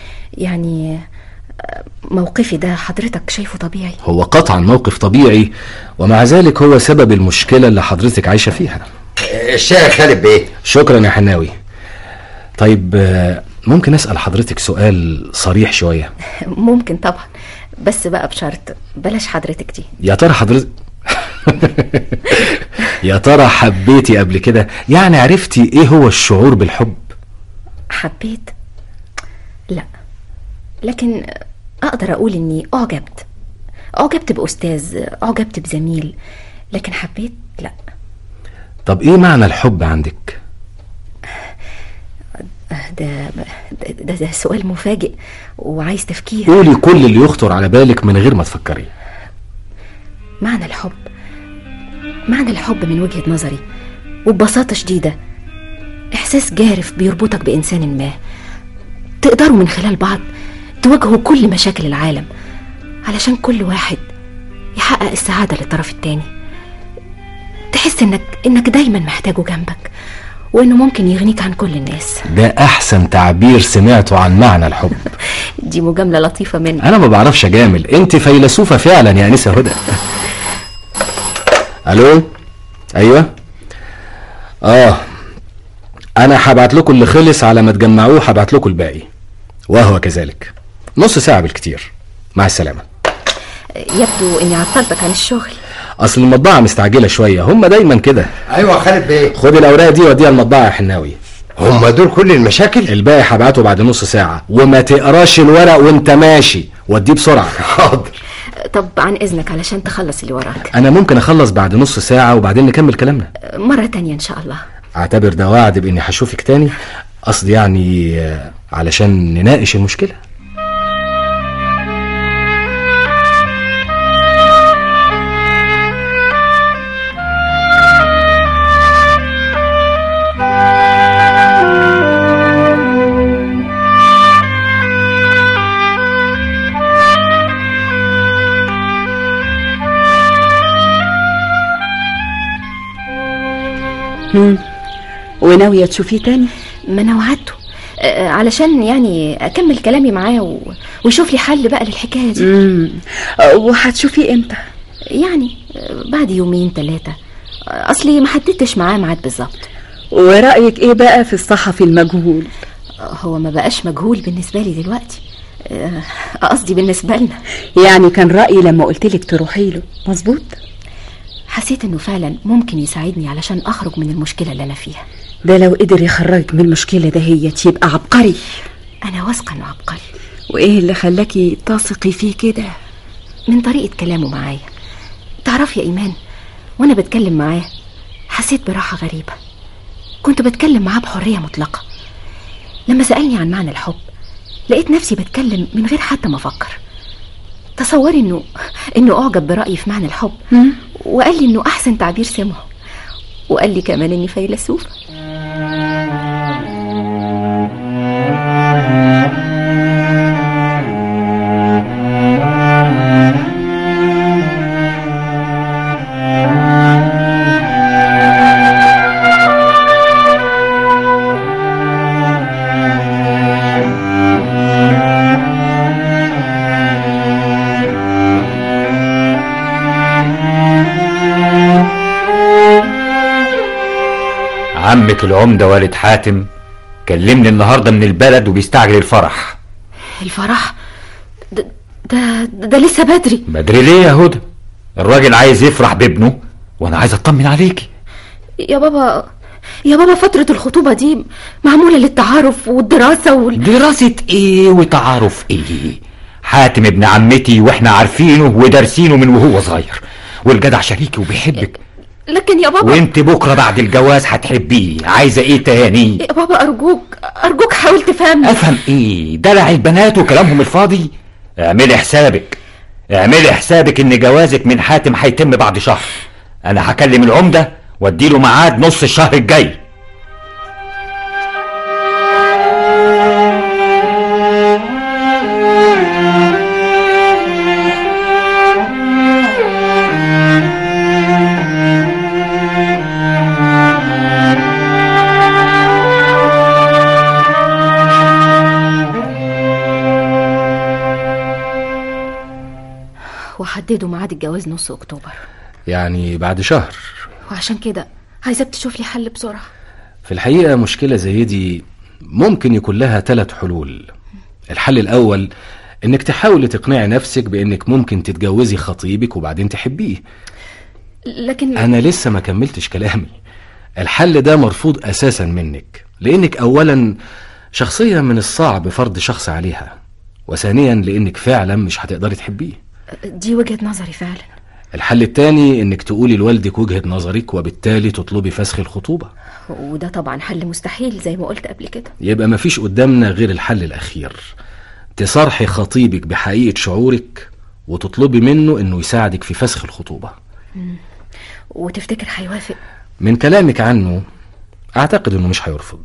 يعني آه، موقفي ده حضرتك شايفه طبيعي هو قطعا موقف طبيعي ومع ذلك هو سبب المشكلة اللي حضرتك عايشة فيها الشاي يا خالد بيه شكرا يا حناوي طيب آه، ممكن اسأل حضرتك سؤال صريح شوية ممكن طبعا بس بقى بشرط بلاش حضرتك دي يا ترى حضرتك يا ترى حبيتي قبل كده يعني عرفتي ايه هو الشعور بالحب حبيت لا لكن أقدر أقول إني أعجبت أعجبت بأستاذ أعجبت بزميل لكن حبيت لا طب ايه معنى الحب عندك ده ده, ده, ده سؤال مفاجئ وعايز تفكير قولي كل اللي يخطر على بالك من غير ما تفكري معنى الحب معنى الحب من وجهة نظري وببساطة شديدة إحساس جارف بيربطك بإنسان ما تقدروا من خلال بعض تواجهوا كل مشاكل العالم علشان كل واحد يحقق السعادة للطرف التاني تحس إنك إنك دايما محتاجه جنبك وإنه ممكن يغنيك عن كل الناس ده احسن تعبير سمعته عن معنى الحب دي مجاملة لطيفة منك انا ما بعرفش اجامل انت فيلسوفة فعلا يا انسة هدى الو ايوه اه انا هبعت لكم اللي خلص على ما تجمعوه هبعت لكم الباقي وهو كذلك نص ساعة بالكتير مع السلامة يبدو اني عطلتك عن الشغل اصل المطبعة مستعجلة شوية هم دايما كده ايوه خالد بيه خد الاوراق دي وديها المطبعة يا حناوي هم دول كل المشاكل الباقي هبعته بعد نص ساعة وما تقراش الورق وانت ماشي وديه بسرعة حاضر طب عن اذنك علشان تخلص اللي وراك انا ممكن اخلص بعد نص ساعة وبعدين نكمل كلامنا مرة تانية ان شاء الله اعتبر ده وعد باني هشوفك تاني قصدي يعني آه، علشان نناقش المشكلة مم. وناوية تشوفيه تاني ما انا وعدته آه، علشان يعني اكمل كلامي معاه و... ويشوف لي حل بقى للحكايه دي مم. وهتشوفيه امتى يعني آه، بعد يومين ثلاثه اصلي ما حددتش معاه ميعاد بالظبط ورأيك ايه بقى في الصحفي المجهول هو ما بقاش مجهول بالنسبه لي دلوقتي آه، قصدي بالنسبه لنا يعني كان رأيي لما قلتلك تروحي له مظبوط حسيت انه فعلا ممكن يساعدني علشان اخرج من المشكله اللي انا فيها ده لو قدر يخرجك من المشكلة دهيت يبقى عبقري انا واثقه انه عبقري وايه اللي خلاكي تثقي فيه كده من طريقه كلامه معايا تعرف يا ايمان وانا بتكلم معاه حسيت براحه غريبه كنت بتكلم معاه بحريه مطلقه لما سالني عن معنى الحب لقيت نفسي بتكلم من غير حتى ما افكر تصوري انه انه اعجب برايي في معنى الحب وقال لي انه احسن تعبير سمعه وقال لي كمان اني فيلسوفه عمك العمدة والد حاتم كلمني النهاردة من البلد وبيستعجل الفرح الفرح ده ده, ده لسه بدري بدري ليه يا هدى الراجل عايز يفرح بابنه وانا عايز اطمن عليكي يا بابا يا بابا فترة الخطوبة دي معمولة للتعارف والدراسة وال... دراسة ايه وتعارف ايه حاتم ابن عمتي واحنا عارفينه ودارسينه من وهو صغير والجدع شريكي وبيحبك لكن يا بابا وانت بكره بعد الجواز هتحبيه عايزه ايه تاني يا بابا أرجوك أرجوك حاول تفهمني افهم ايه دلع البنات وكلامهم الفاضي اعملي حسابك اعملي حسابك ان جوازك من حاتم هيتم بعد شهر انا هكلم العمده واديله ميعاد نص الشهر الجاي وحددوا ميعاد الجواز نص أكتوبر يعني بعد شهر وعشان كده عايزاك تشوف لي حل بسرعة في الحقيقة مشكلة زي دي ممكن يكون لها ثلاث حلول الحل الأول إنك تحاولي تقنعي نفسك بإنك ممكن تتجوزي خطيبك وبعدين تحبيه لكن أنا لسه ما كملتش كلامي الحل ده مرفوض أساسا منك لأنك أولا شخصية من الصعب فرض شخص عليها وثانيا لأنك فعلا مش هتقدري تحبيه دي وجهة نظري فعلا الحل التاني إنك تقولي لوالدك وجهة نظرك وبالتالي تطلبي فسخ الخطوبة وده طبعا حل مستحيل زي ما قلت قبل كده يبقى مفيش قدامنا غير الحل الأخير تصارحي خطيبك بحقيقة شعورك وتطلبي منه إنه يساعدك في فسخ الخطوبة مم. وتفتكر هيوافق من كلامك عنه أعتقد إنه مش هيرفض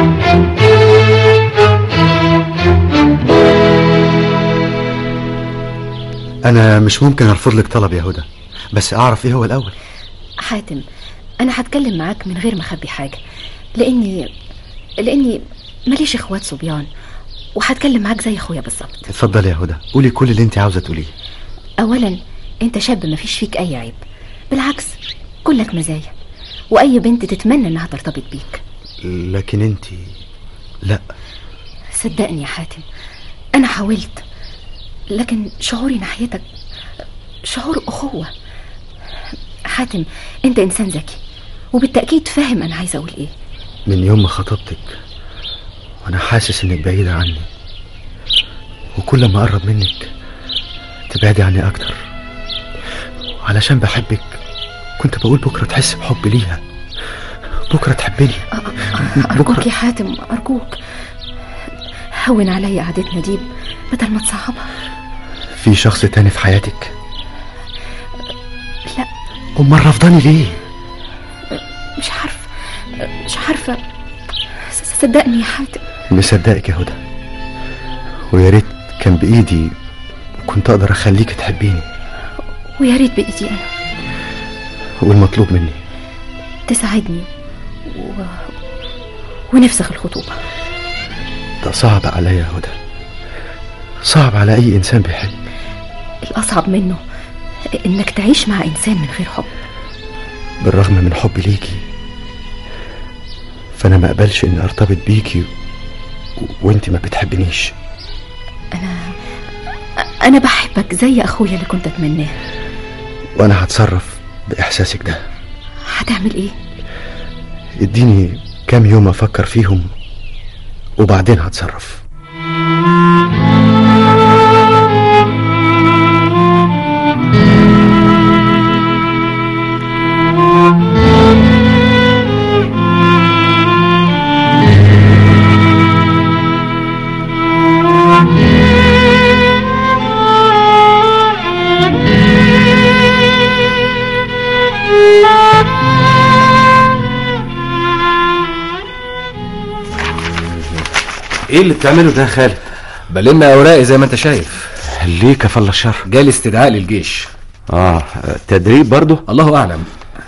انا مش ممكن ارفض لك طلب يا هدى بس اعرف ايه هو الاول حاتم أنا هتكلم معاك من غير ما أخبي حاجة لأني لأني ماليش إخوات صبيان وهتكلم معاك زي أخويا بالظبط اتفضلي يا هدى قولي كل اللي انت عاوزه تقوليه أولا أنت شاب مفيش فيك أي عيب بالعكس كلك مزايا وأي بنت تتمنى إنها ترتبط بيك لكن انت لا صدقني يا حاتم انا حاولت لكن شعوري ناحيتك شعور اخوه حاتم انت انسان ذكي وبالتاكيد فاهم انا عايزه اقول ايه من يوم ما خطبتك وانا حاسس انك بعيدة عني وكل ما اقرب منك تبعدي عني اكتر علشان بحبك كنت بقول بكرة تحس بحب ليها بكرة تحبني ارجوك يا حاتم ارجوك هون عليا قعدتنا دي بدل ما تصعبها في شخص تاني في حياتك لا امال رفضاني ليه مش عارفه مش عارفه س- صدقني يا حاتم مصدقك يا هدى ويا ريت كان بايدي كنت اقدر اخليك تحبيني ويا ريت بايدي انا والمطلوب مني تساعدني و... ونفسخ الخطوبه ده صعب عليا يا هدى صعب على اي انسان بيحب الاصعب منه انك تعيش مع انسان من غير حب بالرغم من حبي ليكي فانا ما اقبلش اني ارتبط بيكي و... وانت ما بتحبنيش انا بحبك زي اخويا اللي كنت اتمناه وانا هتصرف باحساسك ده هتعمل ايه اديني كام يوم افكر فيهم وبعدين هتصرف ايه اللي بتعمله ده يا خالد بلم اوراقي زي ما انت شايف ليه كفل الشر جالي استدعاء للجيش اه تدريب برضه الله اعلم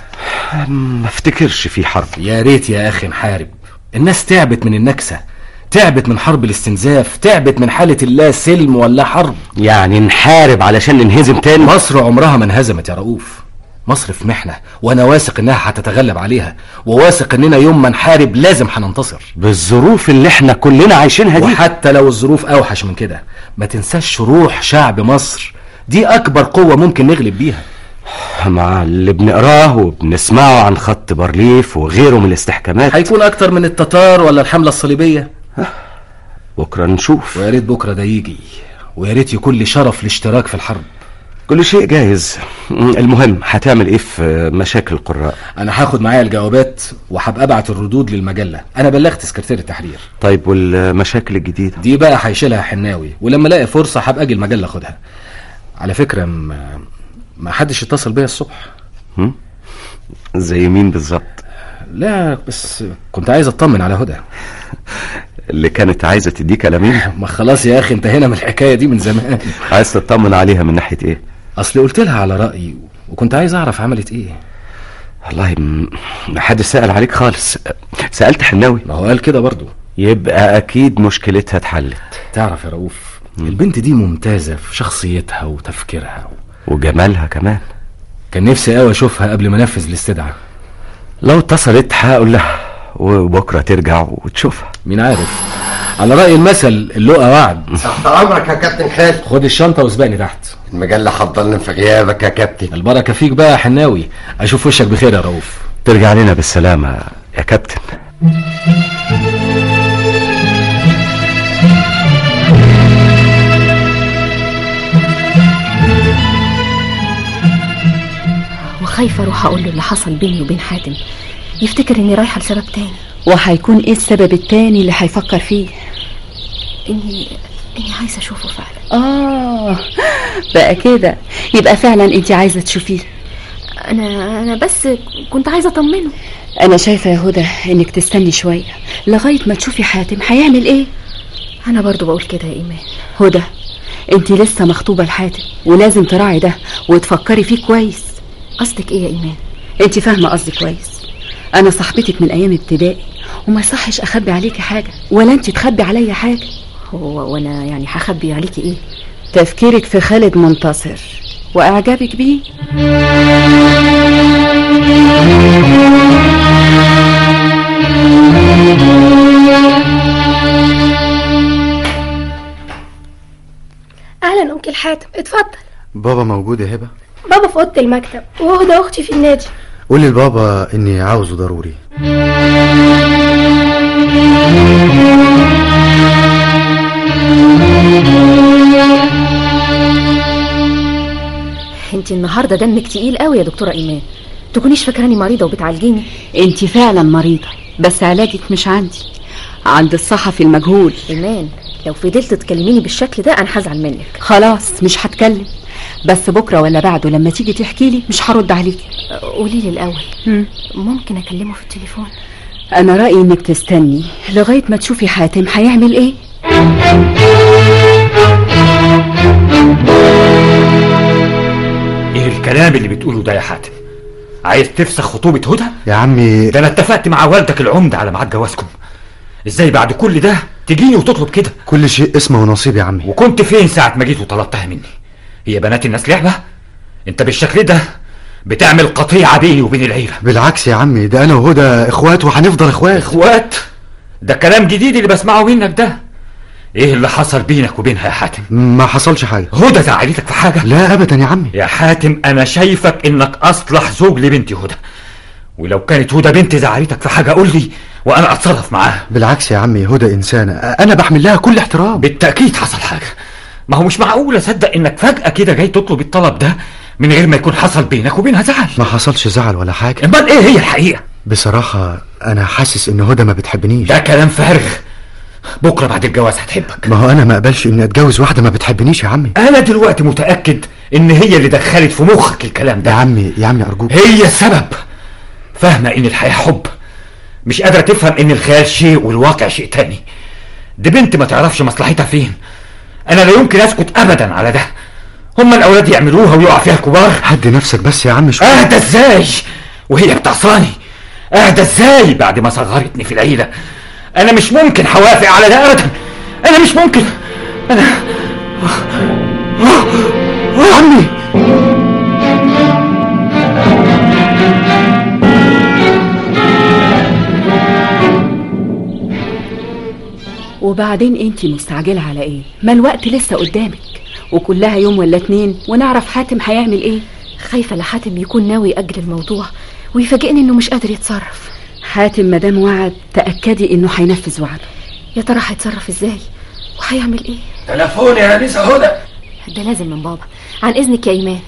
ما افتكرش في حرب يا ريت يا اخي نحارب الناس تعبت من النكسه تعبت من حرب الاستنزاف تعبت من حالة اللا سلم ولا حرب يعني نحارب علشان ننهزم تاني مصر عمرها ما انهزمت يا رؤوف مصر في محنة وانا واثق انها هتتغلب عليها وواثق اننا يوم ما نحارب لازم هننتصر بالظروف اللي احنا كلنا عايشينها دي وحتى لو الظروف اوحش من كده ما تنساش روح شعب مصر دي اكبر قوة ممكن نغلب بيها مع اللي بنقراه وبنسمعه عن خط بارليف وغيره من الاستحكامات هيكون اكتر من التتار ولا الحملة الصليبية بكرة نشوف ويا ريت بكرة ده يجي ويا ريت يكون لي شرف الاشتراك في الحرب كل شيء جايز المهم هتعمل ايه في مشاكل القراء انا هاخد معايا الجوابات وهبقى ابعت الردود للمجله انا بلغت سكرتير التحرير طيب والمشاكل الجديدة دي بقى هيشيلها حناوي ولما الاقي فرصه هبقى اجي المجله اخدها على فكره ما, ما حدش اتصل بيا الصبح هم؟ زي مين بالظبط لا بس كنت عايز اطمن على هدى اللي كانت عايزة تديك ألمين ما خلاص يا اخي انتهينا من الحكايه دي من زمان عايز تطمن عليها من ناحية ايه اصل قلت لها على رايي وكنت عايز اعرف عملت ايه والله م- ما حد سأل عليك خالص سألت حناوي ما هو قال كده برضو يبقى أكيد مشكلتها اتحلت تعرف يا رؤوف البنت دي ممتازه في شخصيتها وتفكيرها وجمالها كمان كان نفسي قوي اشوفها قبل ما انفذ الاستدعاء لو اتصلت هقول لها وبكرة ترجع وتشوفها مين عارف على رأي المثل اللقى وعد تحت امرك يا كابتن خالد خد الشنطة وسبقني تحت المجلة هتضلني في غيابك يا كابتن البركة فيك بقى يا حناوي اشوف وشك بخير يا رؤوف ترجع لنا بالسلامة يا كابتن وخايفه اروح اقول له اللي حصل بيني وبين حاتم يفتكر اني رايحه لسبب تاني وهيكون ايه السبب التاني اللي هيفكر فيه اني اني عايزه اشوفه فعلا اه بقى كده يبقى فعلا انت عايزه تشوفيه انا انا بس كنت عايزه اطمنه انا شايفه يا هدى انك تستني شويه لغايه ما تشوفي حاتم هيعمل ايه انا برضو بقول كده يا ايمان هدى انت لسه مخطوبه لحاتم ولازم تراعي ده وتفكري فيه كويس قصدك ايه يا ايمان انت فاهمه قصدي كويس انا صاحبتك من ايام ابتدائي وما يصحش اخبي عليكي حاجه ولا انت تخبي عليا حاجه هو وانا يعني هخبي عليكي ايه تفكيرك في خالد منتصر واعجابك بيه حاتم اتفضل بابا موجود يا هبه بابا في اوضه المكتب وهدى اختي في النادي قول لبابا اني عاوزه ضروري انت النهارده دمك تقيل قوي يا دكتوره ايمان تكونيش فاكراني مريضه وبتعالجيني انت فعلا مريضة بس علاجك مش عندي عند الصحفي المجهول ايمان لو فضلت تكلميني بالشكل ده انا هزعل منك خلاص مش هتكلم بس بكرة ولا بعده لما تيجي تحكي لي مش هرد عليكي قولي لي الاول ممكن اكلمه في التليفون انا رأيي انك تستني لغاية ما تشوفي حاتم هيعمل ايه ايه الكلام اللي بتقوله ده يا حاتم عايز تفسخ خطوبة هدى يا عمي ده انا اتفقت مع والدك العمدة على ميعاد جوازكم ازاي بعد كل ده تجيني وتطلب كده كل شيء اسمه ونصيب يا عمي وكنت فين ساعة ما جيت وطلبتها مني هي بنات الناس لعبة انت بالشكل ده بتعمل قطيعة بيني وبين العيلة بالعكس يا عمي ده انا وهدى اخوات وهنفضل اخوات اخوات ده كلام جديد اللي بسمعه منك ده ايه اللي حصل بينك وبينها يا حاتم ما حصلش حاجه هدى زعلتك في حاجة لا ابدا يا عمي يا حاتم انا شايفك انك اصلح زوج لبنتي هدى ولو كانت هدى بنتي زعلتك في حاجة قول لي وانا اتصرف معاها بالعكس يا عمي هدى انسانه انا بحمل لها كل احترام بالتأكيد حصل حاجة ما هو مش معقول اصدق انك فجأة كده جاي تطلب الطلب ده من غير ما يكون حصل بينك وبينها زعل ما حصلش زعل ولا حاجه امال ايه هي الحقيقة بصراحه انا حاسس ان هدى ما بتحبنيش ده كلام فارغ بكرة بعد الجواز هتحبك ما هو انا ما اقبلش اني اتجوز واحدة ما بتحبنيش يا عمي انا دلوقتي متأكد ان هي اللي دخلت في مخك الكلام يا ده عمي يا عمي ارجوك هي السبب فاهمة ان الحياة حب مش قادرة تفهم ان الخيال شيء والواقع شيء تاني دي بنت ما تعرفش مصلحتها فين انا لا يمكن اسكت ابدا على ده هما الاولاد يعملوها ويقع فيها الكبار هدي نفسك بس يا عم شويه اهدى ازاي وهي بتعصاني اهدى ازاي بعد ما صغرتني في العيلة انا مش ممكن هوافق على ده ابدا انا مش ممكن انا عمي وبعدين انت مستعجلة على ايه ما الوقت لسه قدامك وكلها يوم ولا اتنين ونعرف حاتم هيعمل ايه خايفه لحاتم يكون ناوي ياجل الموضوع ويفاجئني انه مش قادر يتصرف حاتم مدام وعد تأكدي انه هينفذ وعده يا ترى هيتصرف ازاي وهيعمل ايه تليفون يا انسه هدى ده لازم من بابا عن اذنك يا ايمان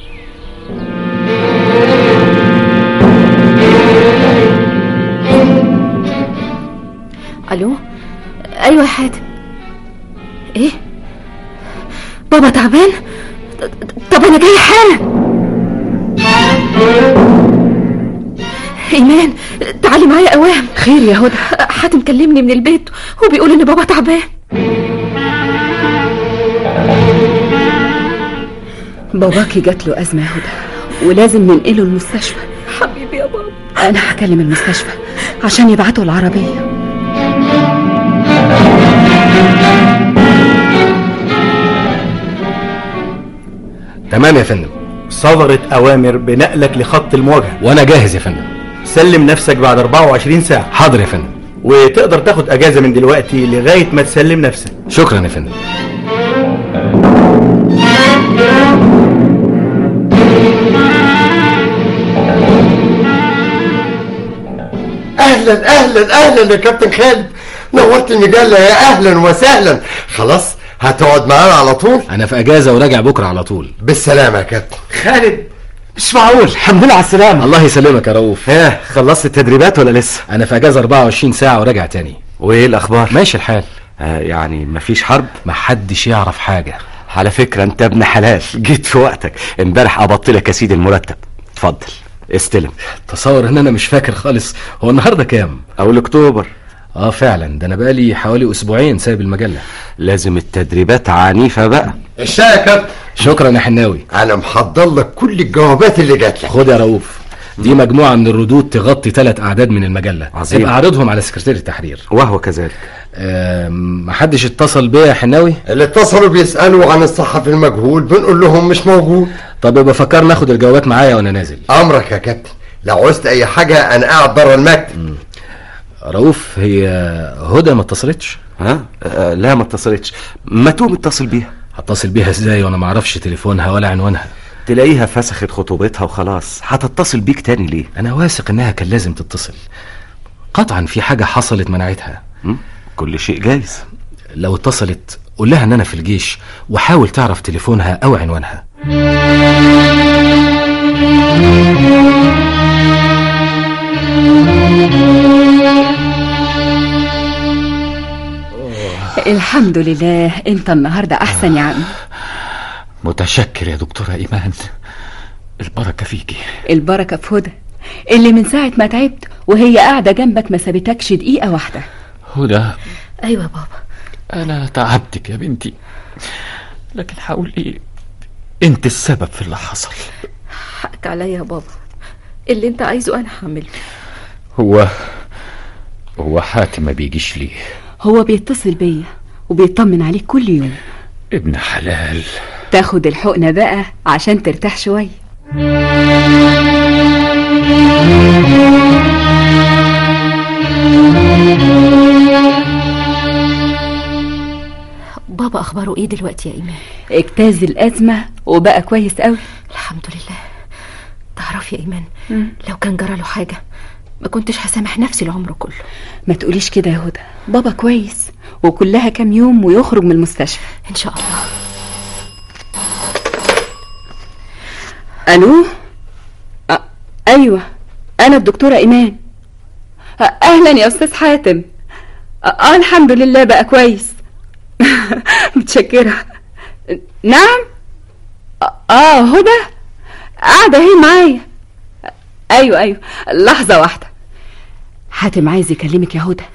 الو ايوه يا حاتم ايه بابا تعبان ط- طب انا جاي حالا ايمان تعالي معايا اوام خير يا هدى حاتم كلمني من البيت وبيقول ان بابا تعبان باباكي جات له أزمة يا هدى ولازم ننقله المستشفى حبيبي يا بابا أنا هكلم المستشفى عشان يبعتوا العربية تمام يا فندم صدرت اوامر بنقلك لخط المواجهه وانا جاهز يا فندم سلم نفسك بعد 24 ساعه حاضر يا فندم وتقدر تاخد اجازه من دلوقتي لغايه ما تسلم نفسك شكرا يا فندم اهلا اهلا اهلا يا كابتن خالد نورت المجله يا اهلا وسهلا خلاص هتقعد معانا على طول انا في اجازه وراجع بكره على طول بالسلامه يا كابتن خالد مش معقول الحمد لله على السلامه الله يسلمك يا رؤوف ها خلصت التدريبات ولا لسه انا في اجازه 24 ساعه وراجع تاني وايه الاخبار ماشي الحال آه يعني مفيش حرب محدش يعرف حاجه على فكره انت ابن حلال جيت في وقتك امبارح قبضت لك يا سيدي المرتب اتفضل استلم تصور ان انا مش فاكر خالص هو النهارده كام اول اكتوبر اه فعلا ده انا بقالي حوالي اسبوعين سايب المجله لازم التدريبات عنيفه بقى الشاي يا كابتن شكرا يا حناوي انا محضر لك كل الجوابات اللي جات لك خد يا رؤوف دي مجموعه من الردود تغطي ثلاث اعداد من المجله عظيم. ابقى اعرضهم على سكرتير التحرير وهو كذلك آم، محدش اتصل بيا يا حناوي اللي اتصلوا بيسالوا عن الصحفي المجهول بنقول لهم مش موجود طب يبقى فكر ناخد الجوابات معايا وانا نازل امرك يا كابتن لو عوزت اي حاجه انا قاعد بره المكتب رؤوف هي هدى ما اتصلتش ها آه لا ما اتصلتش ما تقوم اتصل بيها هتصل بيها ازاي وانا معرفش تليفونها ولا عنوانها تلاقيها فسخت خطوبتها وخلاص هتتصل بيك تاني ليه انا واثق انها كان لازم تتصل قطعا في حاجة حصلت منعتها كل شيء جايز لو اتصلت قول لها ان انا في الجيش وحاول تعرف تليفونها او عنوانها الحمد لله انت النهارده احسن يا عم متشكر يا دكتورة إيمان البركة فيكي البركه في هدى اللي من ساعه ما تعبت وهي قاعده جنبك ما سابتكش دقيقه واحده هدى ايوه يا بابا أنا تعبتك يا بنتي لكن حاولي أنت السبب في اللي حصل حقك عليا يا بابا اللي انت عايزه انا هعمله هو هو حاتم ما بيجيش ليه هو بيتصل بيا وبيطمن عليك كل يوم ابن حلال تاخد الحقنه بقى عشان ترتاح شويه بابا اخباره ايه دلوقتي يا ايمان اجتاز الازمه وبقى كويس قوي الحمد لله تعرفي يا ايمان لو كان جرى له حاجه ما كنتش هسامح نفسي العمر كله ما تقوليش كده يا هدى بابا كويس وكلها كام يوم ويخرج من المستشفى ان شاء الله الو أ- ايوه انا الدكتوره ايمان أ- اهلا يا استاذ حاتم أ- اه الحمد لله بقى كويس متشكره نعم أ- اه هدى قاعده اهي معايا ايوه ايوه لحظه واحده حاتم عايز يكلمك يا هدى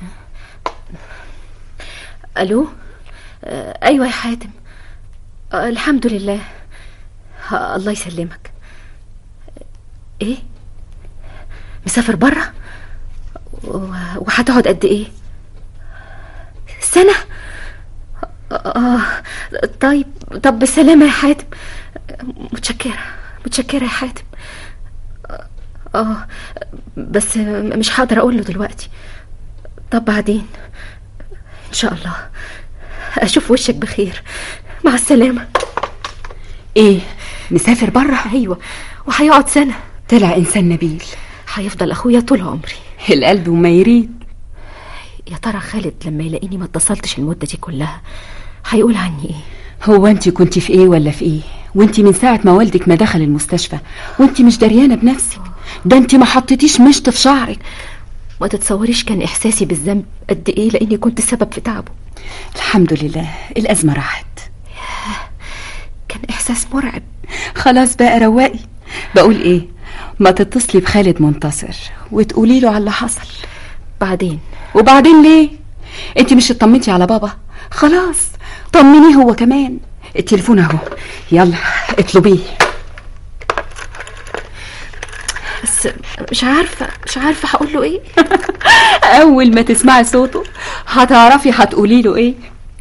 الو آه ايوه يا حاتم آه الحمد لله آه الله يسلمك ايه مسافر برا وهتقعد قد ايه سنة اه طيب طب بالسلامة يا حاتم متشكرة متشكرة يا حاتم اه بس مش هقدر اقول له دلوقتي طب بعدين ان شاء الله اشوف وشك بخير مع السلامة ايه مسافر برا ايوه وهيقعد سنة طلع انسان نبيل هيفضل اخويا طول عمري القلب وما يريد يا ترى خالد لما يلاقيني ما اتصلتش المدة دي كلها هيقول عني ايه هو انت كنت في ايه ولا في ايه وانت من ساعة ما والدك ما دخل المستشفى وانت مش دريانة بنفسك ده انت ما حطيتيش مشط في شعرك ما تتصوريش كان احساسي بالذنب قد ايه لاني كنت سبب في تعبه الحمد لله الازمة راحت كان احساس مرعب خلاص بقى رواقي بقول ايه ما تتصلي بخالد منتصر وتقولي له على اللي حصل بعدين وبعدين ليه انت مش اطمنتي على بابا خلاص طمنيه هو كمان التليفون اهو يلا اطلبيه بس مش عارفة مش عارفة هقول له ايه اول ما تسمعي صوته هتعرفي هتقولي له ايه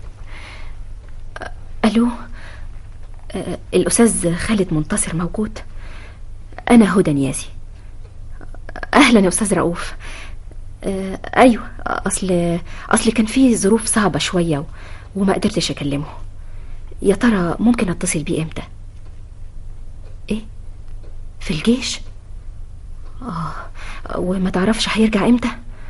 الو آه الاستاذ خالد منتصر موجود انا هدى نيازي اهلا يا استاذ رؤوف آه ايوه اصل اصل كان في ظروف صعبه شويه و... وما قدرتش اكلمه يا ترى ممكن اتصل بيه امتى ايه في الجيش اه وما تعرفش هيرجع امتى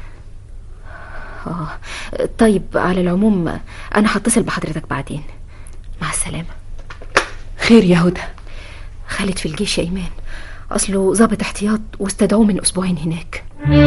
اه طيب على العموم انا هتصل بحضرتك بعدين مع السلامه خير يا هدى خالد في الجيش يا ايمان اصله ضابط احتياط واستدعوه من اسبوعين هناك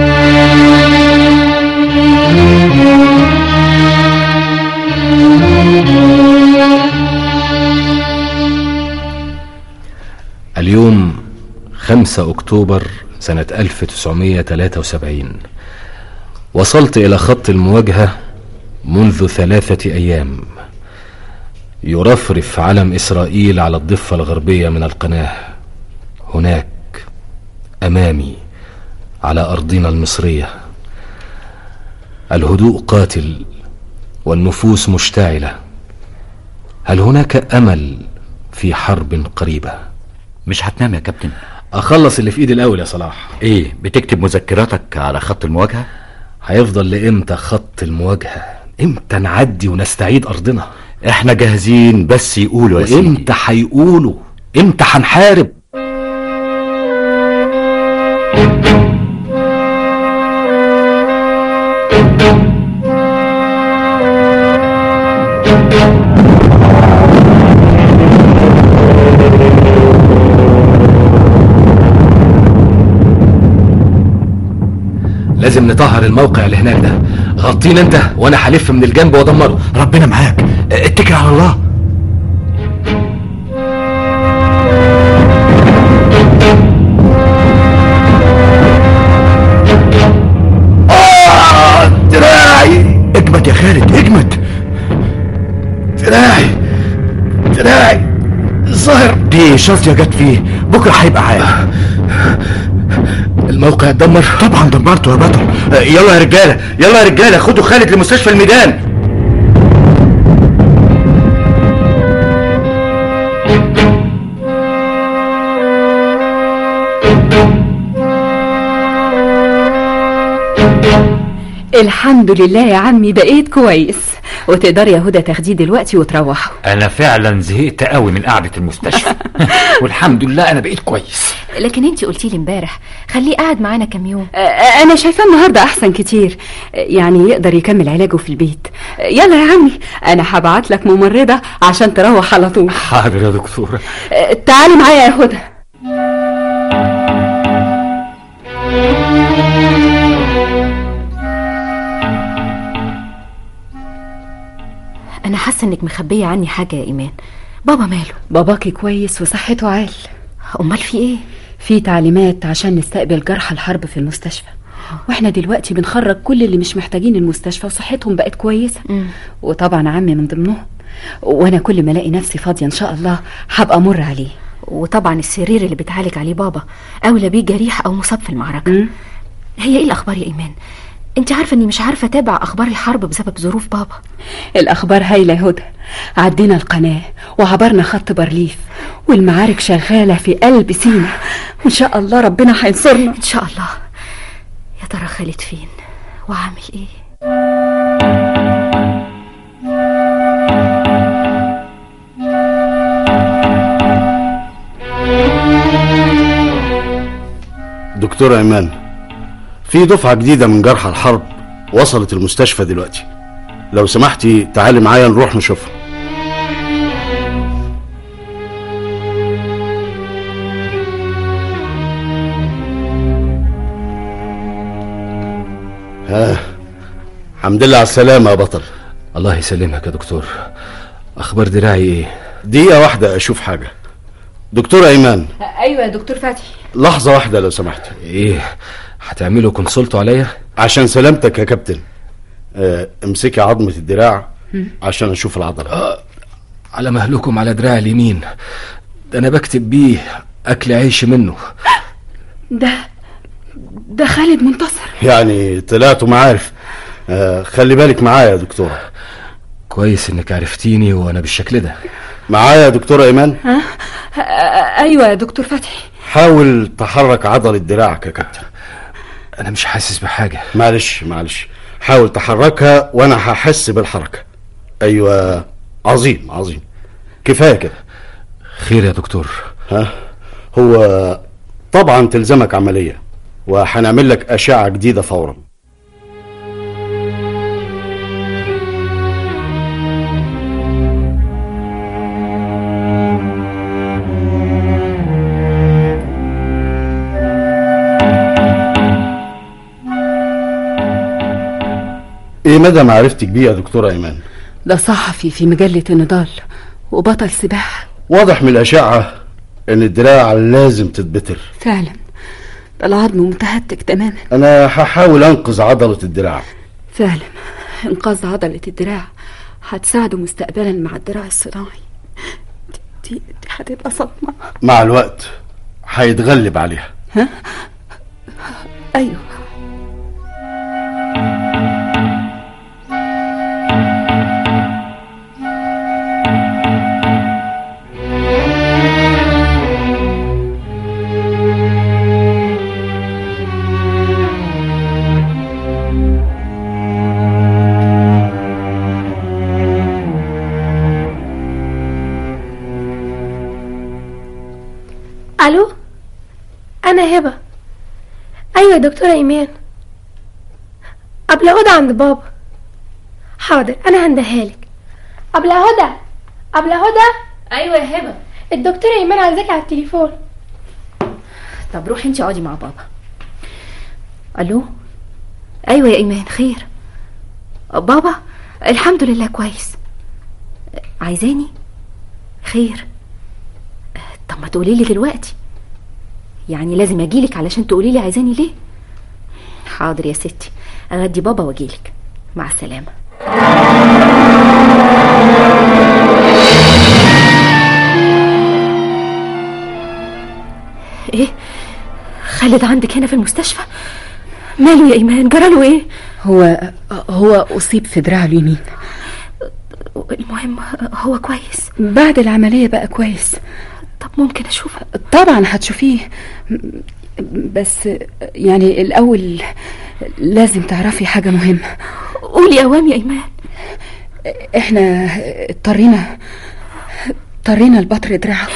اليوم 5 أكتوبر سنة 1973 وصلت إلى خط المواجهة منذ ثلاثة أيام يرفرف علم إسرائيل على الضفة الغربية من القناة هناك أمامي على أرضنا المصرية الهدوء قاتل والنفوس مشتعلة هل هناك أمل في حرب قريبة؟ مش هتنام يا كابتن أخلص اللي في إيدي الأول يا صلاح ايه بتكتب مذكراتك على خط المواجهة هيفضل لإمتى خط المواجهة؟ إمتى نعدي ونستعيد أرضنا؟ احنا جاهزين بس يقولوا يا سيدي امتى هيقولوا امتى هنحارب لازم نطهر الموقع اللي هناك ده غطينا انت وانا هلف من الجنب وادمره ربنا معاك اتكل على الله آه دراعي اجمد يا خالد اجمد دراعي دراعي الظاهر دي شاطية جت فيه بكرة هيبقى عادي الموقع اتدمر طبعا دمرته يا بطل آه، يلا يا رجالة يلا يا رجالة خدوا خالد لمستشفى الميدان الحمد لله يا عمي بقيت كويس وتقدري يا هدى تاخديه دلوقتي وتروحوا انا فعلا زهقت قوي من قعده المستشفى والحمد لله انا بقيت كويس لكن انت قلتي لي امبارح خليه قاعد معانا كام يوم آه، انا شايفاه النهارده احسن كتير آه، يعني يقدر يكمل علاجه في البيت آه، يلا يا عمي انا هبعت لك ممرضه عشان تروح على طول حاضر يا دكتوره آه، تعالي معايا يا هدى انا حاسه انك مخبيه عني حاجه يا ايمان بابا ماله باباكي كويس وصحته عال امال في ايه في تعليمات عشان نستقبل جرحى الحرب في المستشفى واحنا دلوقتي بنخرج كل اللي مش محتاجين المستشفى وصحتهم بقت كويسه وطبعا عمي من ضمنهم وانا كل ما الاقي نفسي فاضيه ان شاء الله هبقى امر عليه وطبعا السرير اللي بتعالج عليه بابا اولى بيه جريح او مصاب في المعركه هي ايه الاخبار يا ايمان انت عارفه اني مش عارفه اتابع اخبار الحرب بسبب ظروف بابا الاخبار هايله يا هدى عدينا القناه وعبرنا خط بارليف والمعارك شغاله في قلب سينا وان شاء الله ربنا هينصرنا ان شاء الله يا ترى خالد فين وعامل ايه دكتور ايمان في دفعة جديدة من جرحى الحرب وصلت المستشفى دلوقتي لو سمحتي تعالي معايا نروح نشوفها ها الحمد لله على السلامة يا بطل الله يسلمك يا دكتور اخبار دراعي ايه دقيقة واحدة اشوف حاجة دكتور ايمان ايوه يا دكتور فتحي لحظة واحدة لو سمحت ايه هتعملوا كونسولتو عليا عشان سلامتك يا كابتن آه، امسكي عظمة الدراع عشان اشوف العضلة على مهلكم على دراعي اليمين ده انا بكتب بيه اكل عيش منه ده ده خالد منتصر يعني طلعتوا معارف آه، خلي بالك معايا يا دكتورة كويس انك عرفتيني وانا بالشكل ده معايا يا دكتورة ايمان ها آه، ايوه يا دكتور فتحي حاول تحرك عضلة دراعك يا كابتن انا مش حاسس بحاجة معلش معلش حاول تحركها وانا هحس بالحركة ايوه عظيم عظيم كفاية كده خير يا دكتور ها هو طبعا تلزمك عملية وهنعمل لك أشعة جديدة فورا ايه مدى معرفتك بيه يا دكتورة ايمان ده صحفي في مجله النضال وبطل سباحه واضح من الأشعة ان الدراع لازم تتبتر فعلا ده العظم متهتك تماما انا هحاول انقذ عضلة الدراع فعلا انقاذ عضله الدراع هتساعده مستقبلا مع الدراع الصناعي دي, دي, دي هتبقى صدمه مع الوقت هيتغلب عليها ها ايوه يا هبة أيوة يا دكتورة إيمان أبلة هدى عند بابا حاضر أنا هندهها لك أبلة هدى أبلة هدى أيوة يا هبة الدكتورة إيمان عايزاكي على التليفون طب روحي انت اقعدي مع بابا الو ايوه يا ايمان خير بابا الحمد لله كويس عايزاني خير طب ما تقولي لي دلوقتي يعني لازم اجيلك علشان تقولي لي عايزاني ليه حاضر يا ستي اغدي بابا واجيلك مع السلامه ايه خالد عندك هنا في المستشفى ماله يا ايمان جراله ايه هو هو أصيب في دراعه اليمين المهم هو كويس بعد العملية بقى كويس طب ممكن أشوفه طبعا هتشوفيه بس يعني الأول لازم تعرفي حاجة مهمة قولي أوام يا إيمان احنا اضطرينا اضطرينا لبطر دراعه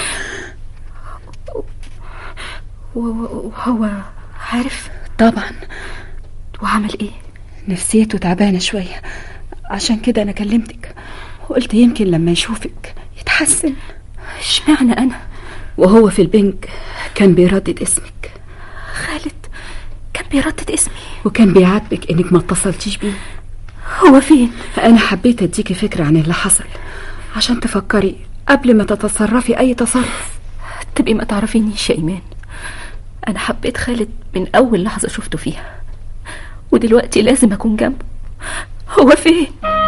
وهو عارف طبعا وعمل ايه نفسيته تعبانة شوية عشان كده أنا كلمتك وقلت يمكن لما يشوفك يتحسن اشمعنى أنا وهو في البنك كان بيردد اسمك خالد كان بيردد اسمي وكان بيعاتبك انك ما اتصلتيش بيه هو فين انا حبيت اديكي فكرة عن اللي حصل عشان تفكري قبل ما تتصرفي اي تصرف تبقي ما تعرفينيش يا ايمان انا حبيت خالد من اول لحظة شفته فيها ودلوقتي لازم اكون جنبه هو فين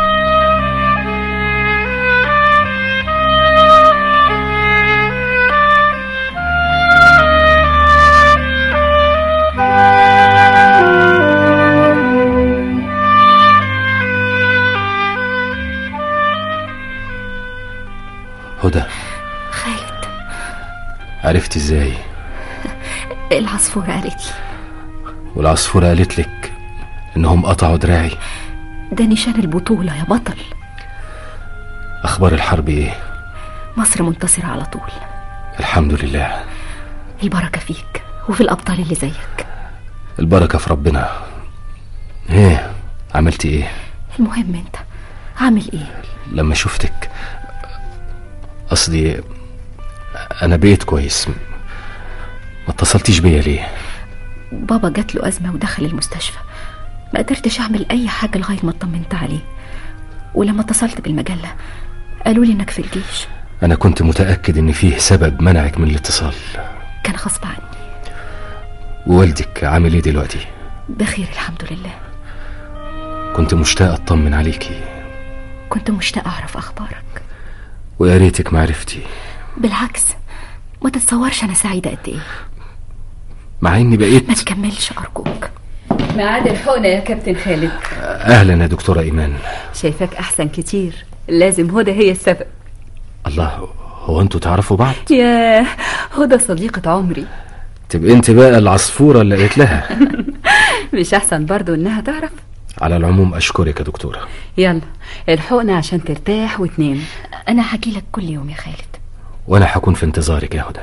هدى خالد عرفت ازاي العصفورة قالت لي والعصفورة قالت لك انهم قطعوا دراعي ده نشان البطولة يا بطل اخبار الحرب ايه مصر منتصرة على طول الحمد لله البركة فيك وفي الأبطال اللي زيك البركة في ربنا ايه عملتي ايه المهم انت عامل ايه لما شفتك قصدي انا بقيت كويس ما اتصلتيش بيا ليه بابا جات له أزمة ودخل المستشفى ما قدرتش أعمل أي حاجة لغاية ما اطمنت عليه ولما اتصلت بالمجلة قالوا لي إنك في الجيش انا كنت متأكد ان فيه سبب منعك من الاتصال كان غصب عني ووالدك عامل ايه دلوقتي بخير الحمد لله كنت مشتاق اطمن عليكي كنت مشتاقة أعرف أخبارك ويا ريتك معرفتي بالعكس ما تتصورش أنا سعيدة قد إيه مع اني بقيت ما تكملش أرجوك ميعاد الحقنة يا كابتن خالد اهلا يا دكتورة ايمان شايفاك أحسن كتير لازم هدى هي السبب الله هو انتوا تعرفوا بعض يا هدى صديقة عمري تبقى انت بقى العصفورة اللي قالت لها مش أحسن برضو إنها تعرف على العموم اشكرك يا دكتورة يلا الحقنة عشان ترتاح وتنام أنا هجيلك كل يوم يا خالد وانا هكون في انتظارك يا هدى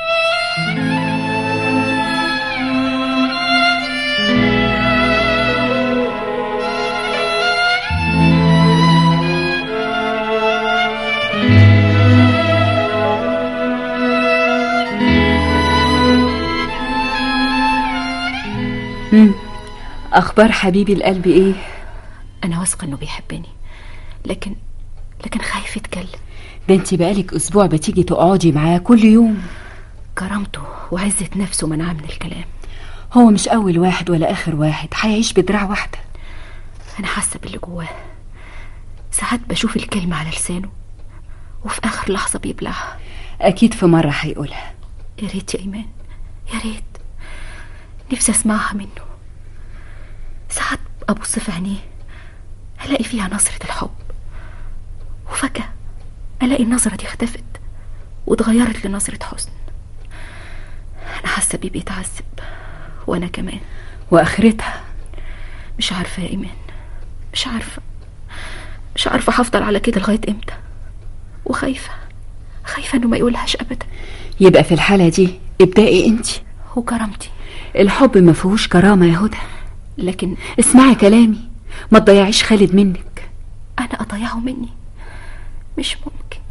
مم. أخبار حبيبي القلب إيه؟ أنا واثقة إنه بيحبني لكن لكن خايف يتكلم ده انت بقالك أسبوع بتيجي تقعدي معاه كل يوم كرامته وعزة نفسه منعاه من الكلام هو مش أول واحد ولا آخر واحد هيعيش بدراع واحدة أنا حاسة باللي جواه ساعات بشوف الكلمة على لسانه وفي آخر لحظة بيبلعها أكيد في مرة هيقولها يا ريت يا إيمان يا ريت نفسي أسمعها منه ساعات أبص في عينيه ألاقي فيها نظرة الحب وفجأة ألاقي النظرة دي اختفت واتغيرت لنظرة حزن أنا حاسة بيه بيتعذب وأنا كمان وآخرتها مش عارفة يا إيمان مش عارفة مش عارفة هفضل على كده لغاية إمتى وخايفة خايفة إنه ما يقولهاش أبدا يبقى في الحالة دي ابدأي انت وكرامتي الحب ما فيهوش كرامة يا هدى لكن اسمعي كلامي ما تضيعيش خالد منك أنا أضيعه مني مش ممكن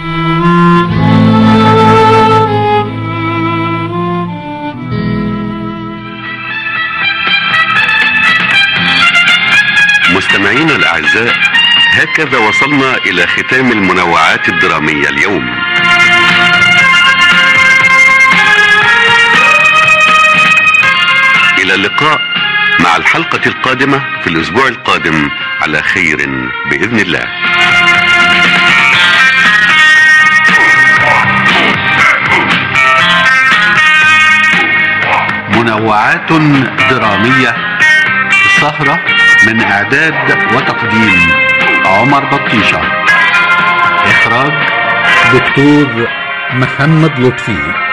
مستمعينا الأعزاء هكذا وصلنا إلى ختام المنوعات الدرامية اليوم إلى اللقاء مع الحلقة القادمة في الأسبوع القادم على خير بإذن الله منوعات درامية السهرة من إعداد وتقديم عمر بطيشة إخراج دكتور محمد لطفي